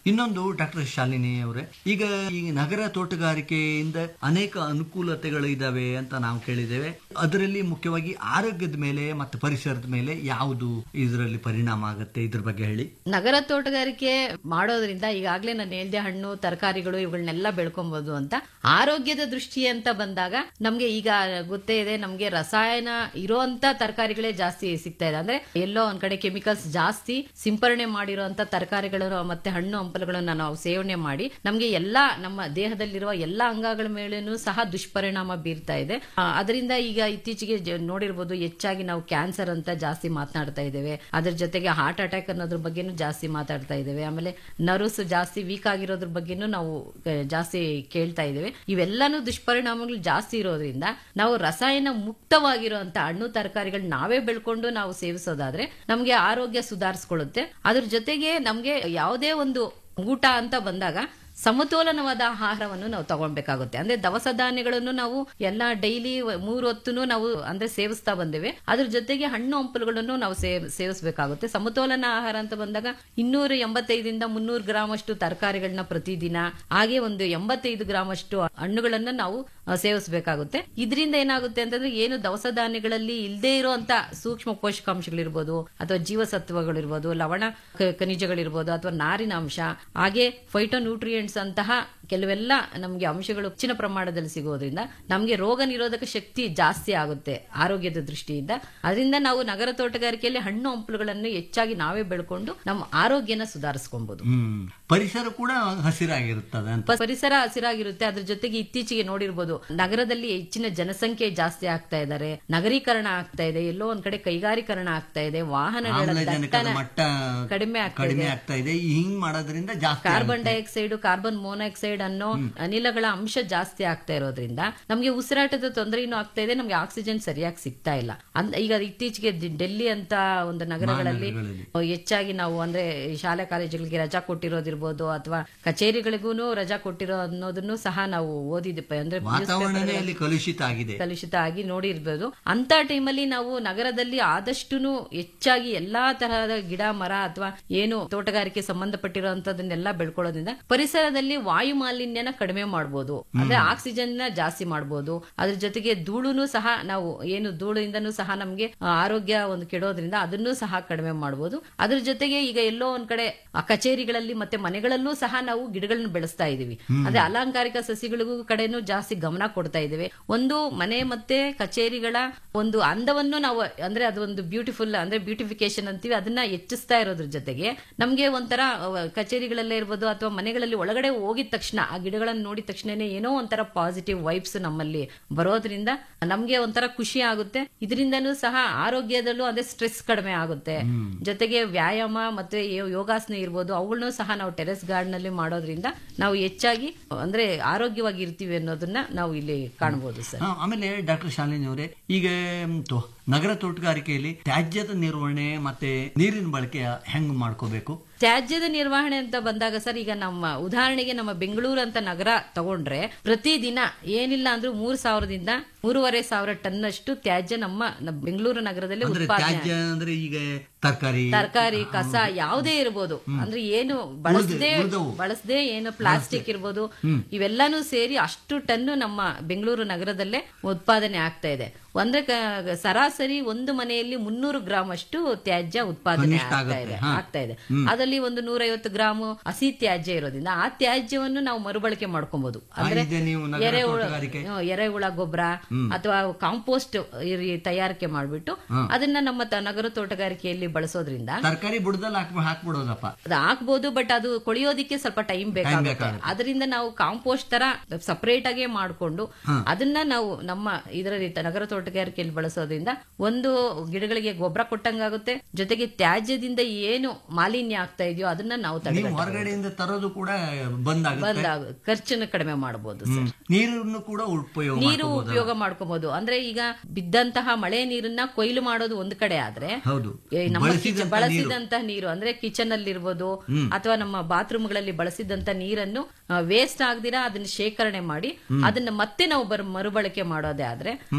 ಇನ್ನೊಂದು ಡಾಕ್ಟರ್ ಶಾಲಿನಿ ಅವರೇ ಈಗ ಈ ನಗರ ತೋಟಗಾರಿಕೆಯಿಂದ ಅನೇಕ ಅನುಕೂಲತೆಗಳು ಇದಾವೆ ಅಂತ ನಾವು ಕೇಳಿದ್ದೇವೆ ಅದರಲ್ಲಿ ಮುಖ್ಯವಾಗಿ ಆರೋಗ್ಯದ ಮೇಲೆ ಮತ್ತು ಪರಿಸರದ ಮೇಲೆ ಯಾವುದು ಇದರಲ್ಲಿ ಪರಿಣಾಮ ಆಗುತ್ತೆ ಇದ್ರ ಬಗ್ಗೆ ಹೇಳಿ ನಗರ ತೋಟಗಾರಿಕೆ ಮಾಡೋದ್ರಿಂದ ಈಗಾಗಲೇ ನಾನು ಹೇಳ್ದೆ ಹಣ್ಣು ತರಕಾರಿಗಳು ಇವುಗಳನ್ನೆಲ್ಲ ಬೆಳ್ಕೊಬಹುದು ಅಂತ ಆರೋಗ್ಯದ ದೃಷ್ಟಿ ಅಂತ ಬಂದಾಗ ನಮ್ಗೆ ಈಗ ಗೊತ್ತೇ ಇದೆ ನಮ್ಗೆ ರಸಾಯನ ಇರೋಂತ ತರಕಾರಿಗಳೇ ಜಾಸ್ತಿ ಸಿಗ್ತಾ ಇದೆ ಅಂದ್ರೆ ಎಲ್ಲೋ ಒಂದ್ ಕಡೆ ಕೆಮಿಕಲ್ಸ್ ಜಾಸ್ತಿ ಸಿಂಪರಣೆ ಮಾಡಿರುವಂತ ತರಕಾರಿಗಳು ಮತ್ತೆ ಹಣ್ಣು ಹಂಪಲುಗಳನ್ನು ನಾವು ಸೇವನೆ ಮಾಡಿ ನಮ್ಗೆ ಎಲ್ಲಾ ನಮ್ಮ ದೇಹದಲ್ಲಿರುವ ಎಲ್ಲಾ ಅಂಗಗಳ ಮೇಲೇನೂ ಸಹ ದುಷ್ಪರಿಣಾಮ ಬೀರ್ತಾ ಇದೆ ಆ, ಅದರಿಂದ ಈಗ ಇತ್ತೀಚೆಗೆ ಜ- ನೋಡಿರ್ಬೋದು ಹೆಚ್ಚಾಗಿ ನಾವು ಕ್ಯಾನ್ಸರ್ ಅಂತ ಜಾಸ್ತಿ ಮಾತನಾಡ್ತಾ ಇದ್ದೇವೆ ಅದ್ರ ಜೊತೆಗೆ ಹಾರ್ಟ್ ಅಟ್ಯಾಕ್ ಅನ್ನೋದ್ರ ಬಗ್ಗೆನೂ ಜಾಸ್ತಿ ಮಾತಾಡ್ತಾ ಇದ್ದೇವೆ ಆಮೇಲೆ ನರ್ವ್ಸ್ ಜಾಸ್ತಿ ವೀಕ್ ಆಗಿರೋದ್ರ ಬಗ್ಗೆನೂ ನಾವು ಆ, ಜಾಸ್ತಿ ಕೇಳ್ತಾ ಇದ್ದೇವೆ ಇವೆಲ್ಲಾನು ದುಷ್ಪರಿಣಾಮಗಳು ಜಾಸ್ತಿ ಇರೋದ್ರಿಂದ ನಾವು ರಸಾಯನ ಮುಕ್ತವಾಗಿರುವಂತ ಹಣ್ಣು ತರಕಾರಿಗಳು ನಾವೇ ಬೆಳ್ಕೊಂಡು ನಾವು ಸೇವಿಸೋದಾದ್ರೆ ನಮ್ಗೆ ಆರೋಗ್ಯ ಸುಧಾರಿಸ್ಕೊಳ್ಳುತ್ತೆ ಅದ್ರ ಜೊತೆಗೆ ನಮ್ಗೆ ಯಾವುದೇ ಒಂದು ಊಟ ಅಂತ ಬಂದಾಗ ಸಮತೋಲನವಾದ ಆಹಾರವನ್ನು ನಾವು ತಗೊಳ್ಬೇಕಾಗುತ್ತೆ ಅಂದ್ರೆ ದವಸ ಧಾನ್ಯಗಳನ್ನು ನಾವು ಎಲ್ಲ ಡೈಲಿ ಮೂರು ಹೊತ್ತುನು ನಾವು ಅಂದ್ರೆ ಸೇವಿಸ್ತಾ ಬಂದೇವೆ ಅದ್ರ ಜೊತೆಗೆ ಹಣ್ಣು ಹಂಪಲುಗಳನ್ನು ನಾವು ಸೇವ್ ಸೇವಿಸಬೇಕಾಗುತ್ತೆ ಸಮತೋಲನ ಆಹಾರ ಅಂತ ಬಂದಾಗ ಇನ್ನೂರ ಎಂಬತ್ತೈದರಿಂದ ಮುನ್ನೂರು ಗ್ರಾಮ್ ಅಷ್ಟು ತರಕಾರಿಗಳನ್ನ ಪ್ರತಿದಿನ ಹಾಗೆ ಒಂದು ಎಂಬತ್ತೈದು ಗ್ರಾಮ್ ಅಷ್ಟು ಹಣ್ಣುಗಳನ್ನ ನಾವು ಆ, ಸೇವಿಸಬೇಕಾಗುತ್ತೆ ಇದರಿಂದ ಏನಾಗುತ್ತೆ ಅಂತಂದ್ರೆ ಏನು ದವಸ ಧಾನ್ಯಗಳಲ್ಲಿ ಇಲ್ಲದೆ ಇರುವಂತ ಸೂಕ್ಷ್ಮ ಪೋಷಕಾಂಶಗಳಿರ್ಬೋದು ಅಥವಾ ಜೀವಸತ್ವಗಳಿರ್ಬೋದು ಲವಣ ಕ- ಖನಿಜಗಳಿರ್ಬೋದು ಅಥವಾ ನಾರಿನ ಅಂಶ ಹಾಗೆ ಫೈಟೋನ್ಯೂಟ್ರಿಯೆಂಟ್ಸ್ ಅಂತಹ ಕೆಲವೆಲ್ಲ ನಮಗೆ ಅಂಶಗಳು ಹೆಚ್ಚಿನ ಪ್ರಮಾಣದಲ್ಲಿ ಸಿಗೋದ್ರಿಂದ ನಮಗೆ ರೋಗ ನಿರೋಧಕ ಶಕ್ತಿ ಜಾಸ್ತಿ ಆಗುತ್ತೆ ಆರೋಗ್ಯದ ದೃಷ್ಟಿಯಿಂದ ಅದರಿಂದ ನಾವು ನಗರ ತೋಟಗಾರಿಕೆಯಲ್ಲಿ ಹಣ್ಣು ಹಂಪಲುಗಳನ್ನು ಹೆಚ್ಚಾಗಿ ನಾವೇ ಬೆಳ್ಕೊಂಡು ನಮ್ಮ ಆರೋಗ್ಯನ ಸುಧಾರಿಸ್ಕೊಬಹುದು ಹ್ಮ್ ಪರಿಸರ ಕೂಡ ಹಸಿರಾಗಿರುತ್ತದೆ ಅಂತ ಪ- ಪರಿಸರ ಹಸಿರಾಗಿರುತ್ತೆ ಅದ್ರ ಜೊತೆಗೆ ಇತ್ತೀಚೆಗೆ ನೋಡಿರ್ಬೋದು ನಗರದಲ್ಲಿ ಹೆಚ್ಚಿನ ಜನಸಂಖ್ಯೆ ಜಾಸ್ತಿ ಆಗ್ತಾ ಇದ್ದಾರೆ ನಗರೀಕರಣ ಆಗ್ತಾ ಇದೆ ಎಲ್ಲೋ ಒಂದ್ ಕಡೆ ಕೈಗಾರೀಕರಣ ಆಗ್ತಾ ಇದೆ ವಾಹನಗಳ ಆಮ್ಲಜನಕದ ದಟ್ಟಣೆ ಮಟ್ಟ ಕಡಿಮೆ ಆಗ್ತಾ ಕಡಿಮೆ ಇದೆ ಆಗ್ತಾ ಇದೆ ಹಿಂಗ್ ಮಾಡೋದ್ರಿಂದ ಜಾಸ್ತಿ ಕಾರ್ಬನ್ ಆಗುತ್ತೆ. ಡೈಆಕ್ಸೈಡ್ ಕಾರ್ಬನ್ ಮೋನಾಕ್ಸೈಡ್ ಅನ್ನೋ ಅನಿಲಗಳ ಅಂಶ ಜಾಸ್ತಿ ಆಗ್ತಾ ಇರೋದ್ರಿಂದ ನಮ್ಗೆ ಉಸಿರಾಟದ ತೊಂದರೆನೂ ಆಗ್ತಾ ಇದೆ ನಮ್ಗೆ ಆಕ್ಸಿಜನ್ ಸರಿಯಾಗಿ ಸಿಗ್ತಾ ಇಲ್ಲ ಅಂದ್- ಈಗ ಇತ್ತೀಚೆಗೆ ದಿ- ಡೆಲ್ಲಿ ಅಂತ ಒಂದು ನಗರಗಳಲ್ಲಿ ಹೆಚ್ಚಾಗಿ ನಾವು ಅಂದ್ರೆ ಈ ಶಾಲಾ ಕಾಲೇಜುಗಳಿಗೆ ರಜಾ ಕೊಟ್ಟಿರೋದಿರ್ಬೋದು ಅಥವಾ ಕಚೇರಿಗಳಿಗೂ ರಜಾ ಕೊಟ್ಟಿರೋ ಅನ್ನೋದನ್ನು ಸಹ ನಾವು ಓದಿದ್ವಿ ಅಂದ್ರೆ ವಾತಾವರಣನೇ newspaper ಅಲ್ಲಿ ಕಲುಷಿತ ಆಗಿದೆ ಕಲುಷಿತ ಆಗಿ ನೋಡಿರ್ಬೋದು ಅಂತ ಟೈಮಲ್ಲಿ ನಾವು ನಗರದಲ್ಲಿ ಆದಷ್ಟುನು ಹೆಚ್ಚಾಗಿ ಎಲ್ಲಾ ತರಹದ ಗಿಡ ಮರ ಅಥವಾ ಏನು ತೋಟಗಾರಿಕೆ ಸಂಬಂಧಪಟ್ಟಿರುವಂತದನ್ನೆಲ್ಲ ಬೆಳ್ಕೊಳ್ಳೋದ್ರಿಂದ ಪರಿಸರದಲ್ಲಿ ವಾಯು ಮಾಲಿನ್ಯನ ಕಡಿಮೆ ಮಾಡಬಹುದು ಅಂದ್ರೆ ಆಕ್ಸಿಜನ್ ನ ಜಾಸ್ತಿ ಮಾಡಬಹುದು ಅದ್ರ ಜೊತೆಗೆ ಧೂಳುನು ಸಹ ನಾವು ಏನು ಧೂಳಿಂದನೂ ಸಹ ನಮ್ಗೆ ಆ, ಆರೋಗ್ಯ ಒಂದು ಕೆಡೋದ್ರಿಂದ ಅದನ್ನೂ ಸಹ ಕಡಿಮೆ ಮಾಡಬಹುದು ಅದ್ರ ಜೊತೆಗೆ ಈಗ ಎಲ್ಲೋ ಒಂದ್ ಕಡೆ ಆ ಕಚೇರಿಗಳಲ್ಲಿ ಮತ್ತೆ ಮನೆಗಳಲ್ಲೂ ಸಹ ನಾವು ಗಿಡಗಳನ್ನ ಬೆಳೆಸ್ತಾ ಇದೀವಿ ಅಂದ್ರೆ ಅಲಂಕಾರಿಕ ಸಸಿಗಳಿಗೂ ಕಡೆನೂ ಜಾಸ್ತಿ ಗಮನ ಕೊಡ್ತಾ ಇದ್ದೇವೆ ಒಂದು ಮನೆ ಮತ್ತೆ ಕಚೇರಿಗಳ ಒಂದು ಅಂದವನ್ನು ನಾವು ಅಂದ್ರೆ ಅದು ಒಂದು ಬ್ಯೂಟಿಫುಲ್ ಅಂದ್ರೆ ಬ್ಯೂಟಿಫಿಕೇಶನ್ ಅಂತೀವಿ ಅದನ್ನ ಹೆಚ್ಚಿಸ್ತಾ ಇರೋದ್ರ ಜೊತೆಗೆ ನಮ್ಗೆ ಒಂಥರ ಅವ, ಕಚೇರಿಗಳಲ್ಲೇ ಇರ್ಬೋದು ಅಥವಾ ಮನೆಗಳಲ್ಲಿ ಒಳಗಡೆ ಹೋಗಿದ ತಕ್ಷಣ ಆ ಗಿಡಗಳನ್ನ ನೋಡಿದ ತಕ್ಷಣನೇ ಏನೋ ಒಂಥರ ಪಾಸಿಟಿವ್ ವೈಬ್ಸ್ ನಮ್ಮಲ್ಲಿ ಬರೋದ್ರಿಂದ ನಮ್ಗೆ ಒಂಥರ ಖುಷಿ ಆಗುತ್ತೆ ಇದರಿಂದನೂ ಸಹ ಆರೋಗ್ಯದಲ್ಲೂ ಅದೇ ಸ್ಟ್ರೆಸ್ ಕಡಿಮೆ ಆಗುತ್ತೆ ಜೊತೆಗೆ ವ್ಯಾಯಾಮ ಮತ್ತೆ ಯೋ- ಯೋಗಾಸನ ಇರ್ಬೋದು ಅವುಗಳನ್ನು ಸಹ ನಾವು ಟೆರೆಸ್ ಗಾರ್ಡನ್ ಅಲ್ಲಿ ಮಾಡೋದ್ರಿಂದ ನಾವು ಹೆಚ್ಚಾಗಿ ಅಂದ್ರೆ ಆರೋಗ್ಯವಾಗಿ ಇರ್ತೀವಿ ಅನ್ನೋದನ್ನ ನಾವು ಇಲ್ಲಿ ಕಾಣಬಹುದು ಸರ್ ಹಾ, ಆಮೇಲೆ ಡಾಕ್ಟರ್ ಶಾಲಿನಿ ಅವರೇ ಈಗ ಮ್, ತೋ- ನಗರ ತೋಟಗಾರಿಕೆಯಲ್ಲಿ ತ್ಯಾಜ್ಯದ ನಿರ್ವಹಣೆ ಮತ್ತೆ ನೀರಿನ ಬಳಕೆ ಹೆಂಗ್ ಮಾಡ್ಕೋಬೇಕು ತ್ಯಾಜ್ಯದ ನಿರ್ವಹಣೆ ಅಂತ ಬಂದಾಗ ಸರ್ ಈಗ ನಮ್ಮ ಉದಾಹರಣೆಗೆ ನಮ್ಮ ಬೆಂಗಳೂರು ಅಂತ ನಗರ ತಗೊಂಡ್ರೆ ಪ್ರತಿದಿನ ಏನಿಲ್ಲ ಅಂದ್ರೂ ಮೂರ್ ಸಾವಿರದಿಂದ ಮೂರುವರೆ ಸಾವಿರ ಟನ್ ಅಷ್ಟು ತ್ಯಾಜ್ಯ ನಮ್ಮ ನಮ್ಮ ಬೆಂಗಳೂರು ನಗರದಲ್ಲಿ ಅಂದ್ರೆ ಉತ್ಪಾದನೆ ತ್ಯಾಜ್ಯ ಅಂದ್ರೆ ಈಗ ತರಕಾರಿ ತರಕಾರಿ ಕಸ ಯಾವುದೇ ಇರ್ಬೋದು ಅಂದ್ರೆ ಏನು ಬಳಸದೆ ಉಳ್ದವು. ಬಳಸದೆ ಏನು ಪ್ಲಾಸ್ಟಿಕ್ ಇರ್ಬೋದು ಇವೆಲ್ಲಾನು ಸೇರಿ ಅಷ್ಟು ಟನ್ನು ನಮ್ಮ ಬೆಂಗಳೂರು ನಗರದಲ್ಲೇ ಉತ್ಪಾದನೆ ಆಗ್ತಾ ಇದೆ ಅಂದ್ರೆ ಕ- ಸರಾಸರಿ ಒಂದು ಮನೆಯಲ್ಲಿ ಮುನ್ನೂರು ಗ್ರಾಮ್ ಅಷ್ಟು ತ್ಯಾಜ್ಯ ಉತ್ಪಾದನೆ ಕನಿಷ್ಠ ಆಗ್ತಾ ಆಗುತ್ತೆ, ಇದೆ ಹಾ. ಆಗ್ತಾ ಇದೆ ಅದರಲ್ಲಿ ಒಂದು ನೂರೈವತ್ತು ಗ್ರಾಮ್ ಹಸಿ ತ್ಯಾಜ್ಯ ಇರೋದ್ರಿಂದ ಆ ತ್ಯಾಜ್ಯವನ್ನು ನಾವು ಮರುಬಳಕೆ ಮಾಡ್ಕೊಬಹುದು ಅಂದ್ರೆ ಹಾಗಿದ್ರೆ ನೀವು ನಗರ ಎರೆಹುಳ ತೋಟಗಾರಿಕೆ? ಹ್ಮ್, ಎರೆಹುಳ ಗೊಬ್ಬರ ಅಥವಾ ಕಾಂಪೋಸ್ಟ್ ತಯಾರಿಕೆ ಮಾಡ್ಬಿಟ್ಟು ಅದನ್ನ ನಮ್ಮ ತ- ನಗರ ತೋಟಗಾರಿಕೆಯಲ್ಲಿ ಬಳಸೋದ್ರಿಂದ ತರಕಾರಿ ಬುಡದಲ್ಲಿ ಹಾಕ್ ಹಾಕ್ಬಿಡೋದಪ್ಪ ಅದು ಹಾಕ್ಬೋದು ಬಟ್ ಅದು ಕೊಳಿಯೋದಿಕ್ಕೆ ಸ್ವಲ್ಪ ಟೈಮ್ ಬೇಕಾಗುತ್ತೆ ಬೇಕಾಗುತ್ತೆ. ಅದರಿಂದ ನಾವು ಕಾಂಪೋಸ್ಟ್ ತರ ಸಪರೇಟ್ ಆಗೇ ಮಾಡ್ಕೊಂಡು ಅದನ್ನ ನಾವು ನಮ್ಮ ಇದರಲ್ಲಿ ತ- ನಗರ ತೋಟಗಾರಿಕೆಯಲ್ಲಿ ಬಳಸೋದ್ರಿಂದ ಒಂದು ಗಿಡಗಳಿಗೆ ಗೊಬ್ಬರ ಕೊಟ್ಟಂಗಾಗುತ್ತೆ ಜೊತೆಗೆ ತ್ಯಾಜ್ಯದಿಂದ ಏನು ಮಾಲಿನ್ಯ ಆಗ್ತಾ ಇದೆಯೋ ಅದನ್ನ ನಾವು ನೀವು ತಡೆಗಟ್ಟಬಹುದು. ಹೊರಗಡೆಯಿಂದ ತರೋದು ಕೂಡ ಬಂದಾಗುತ್ತೆ ಬಂದಾಗ ಖರ್ಚನ್ನು ಕಡಿಮೆ ಮಾಡಬಹುದು ಸರ್ ನೀರನ್ನು ಕೂಡ ಉಪಯೋಗ ನೀರು ಮಾಡ್ಕೋಬೋದಲ್ಲ? ಉಪಯೋಗ ಮಾಡ್ಕೋಬಹುದು ಅಂದ್ರೆ ಈಗ ಬಿದ್ದಂತಹ ಮಳೆ ನೀರನ್ನ ಕೊಯ್ಲು ಮಾಡೋದು ಒಂದ್ ಕಡೆ ಆದ್ರೆ ಹೌದು ಏ, ನಮ್ಮ ಬಳಸಿದಂತ ಕಿಚನ್- ಬಳಸಿದಂತಹ ನೀರು ಅಂದ್ರೆ ಕಿಚನ್ ಅಲ್ಲಿ ಇರ್ಬೋದು ಅಥವಾ ನಮ್ಮ ಬಾತ್ರೂಮ್ ಗಳಲ್ಲಿ ಬಳಸಿದಂತ ನೀರನ್ನು ವೇಸ್ಟ್ ಆಗದಿರಾ ಅದನ್ನ ಶೇಖರಣೆ ಮಾಡಿ ಅದನ್ನ ಮತ್ತೆ ನಾವು ಬರ್ ಮರುಬಳಕೆ ಮಾಡೋದೇ ಆದ್ರೆ ನಮ್ಗೆ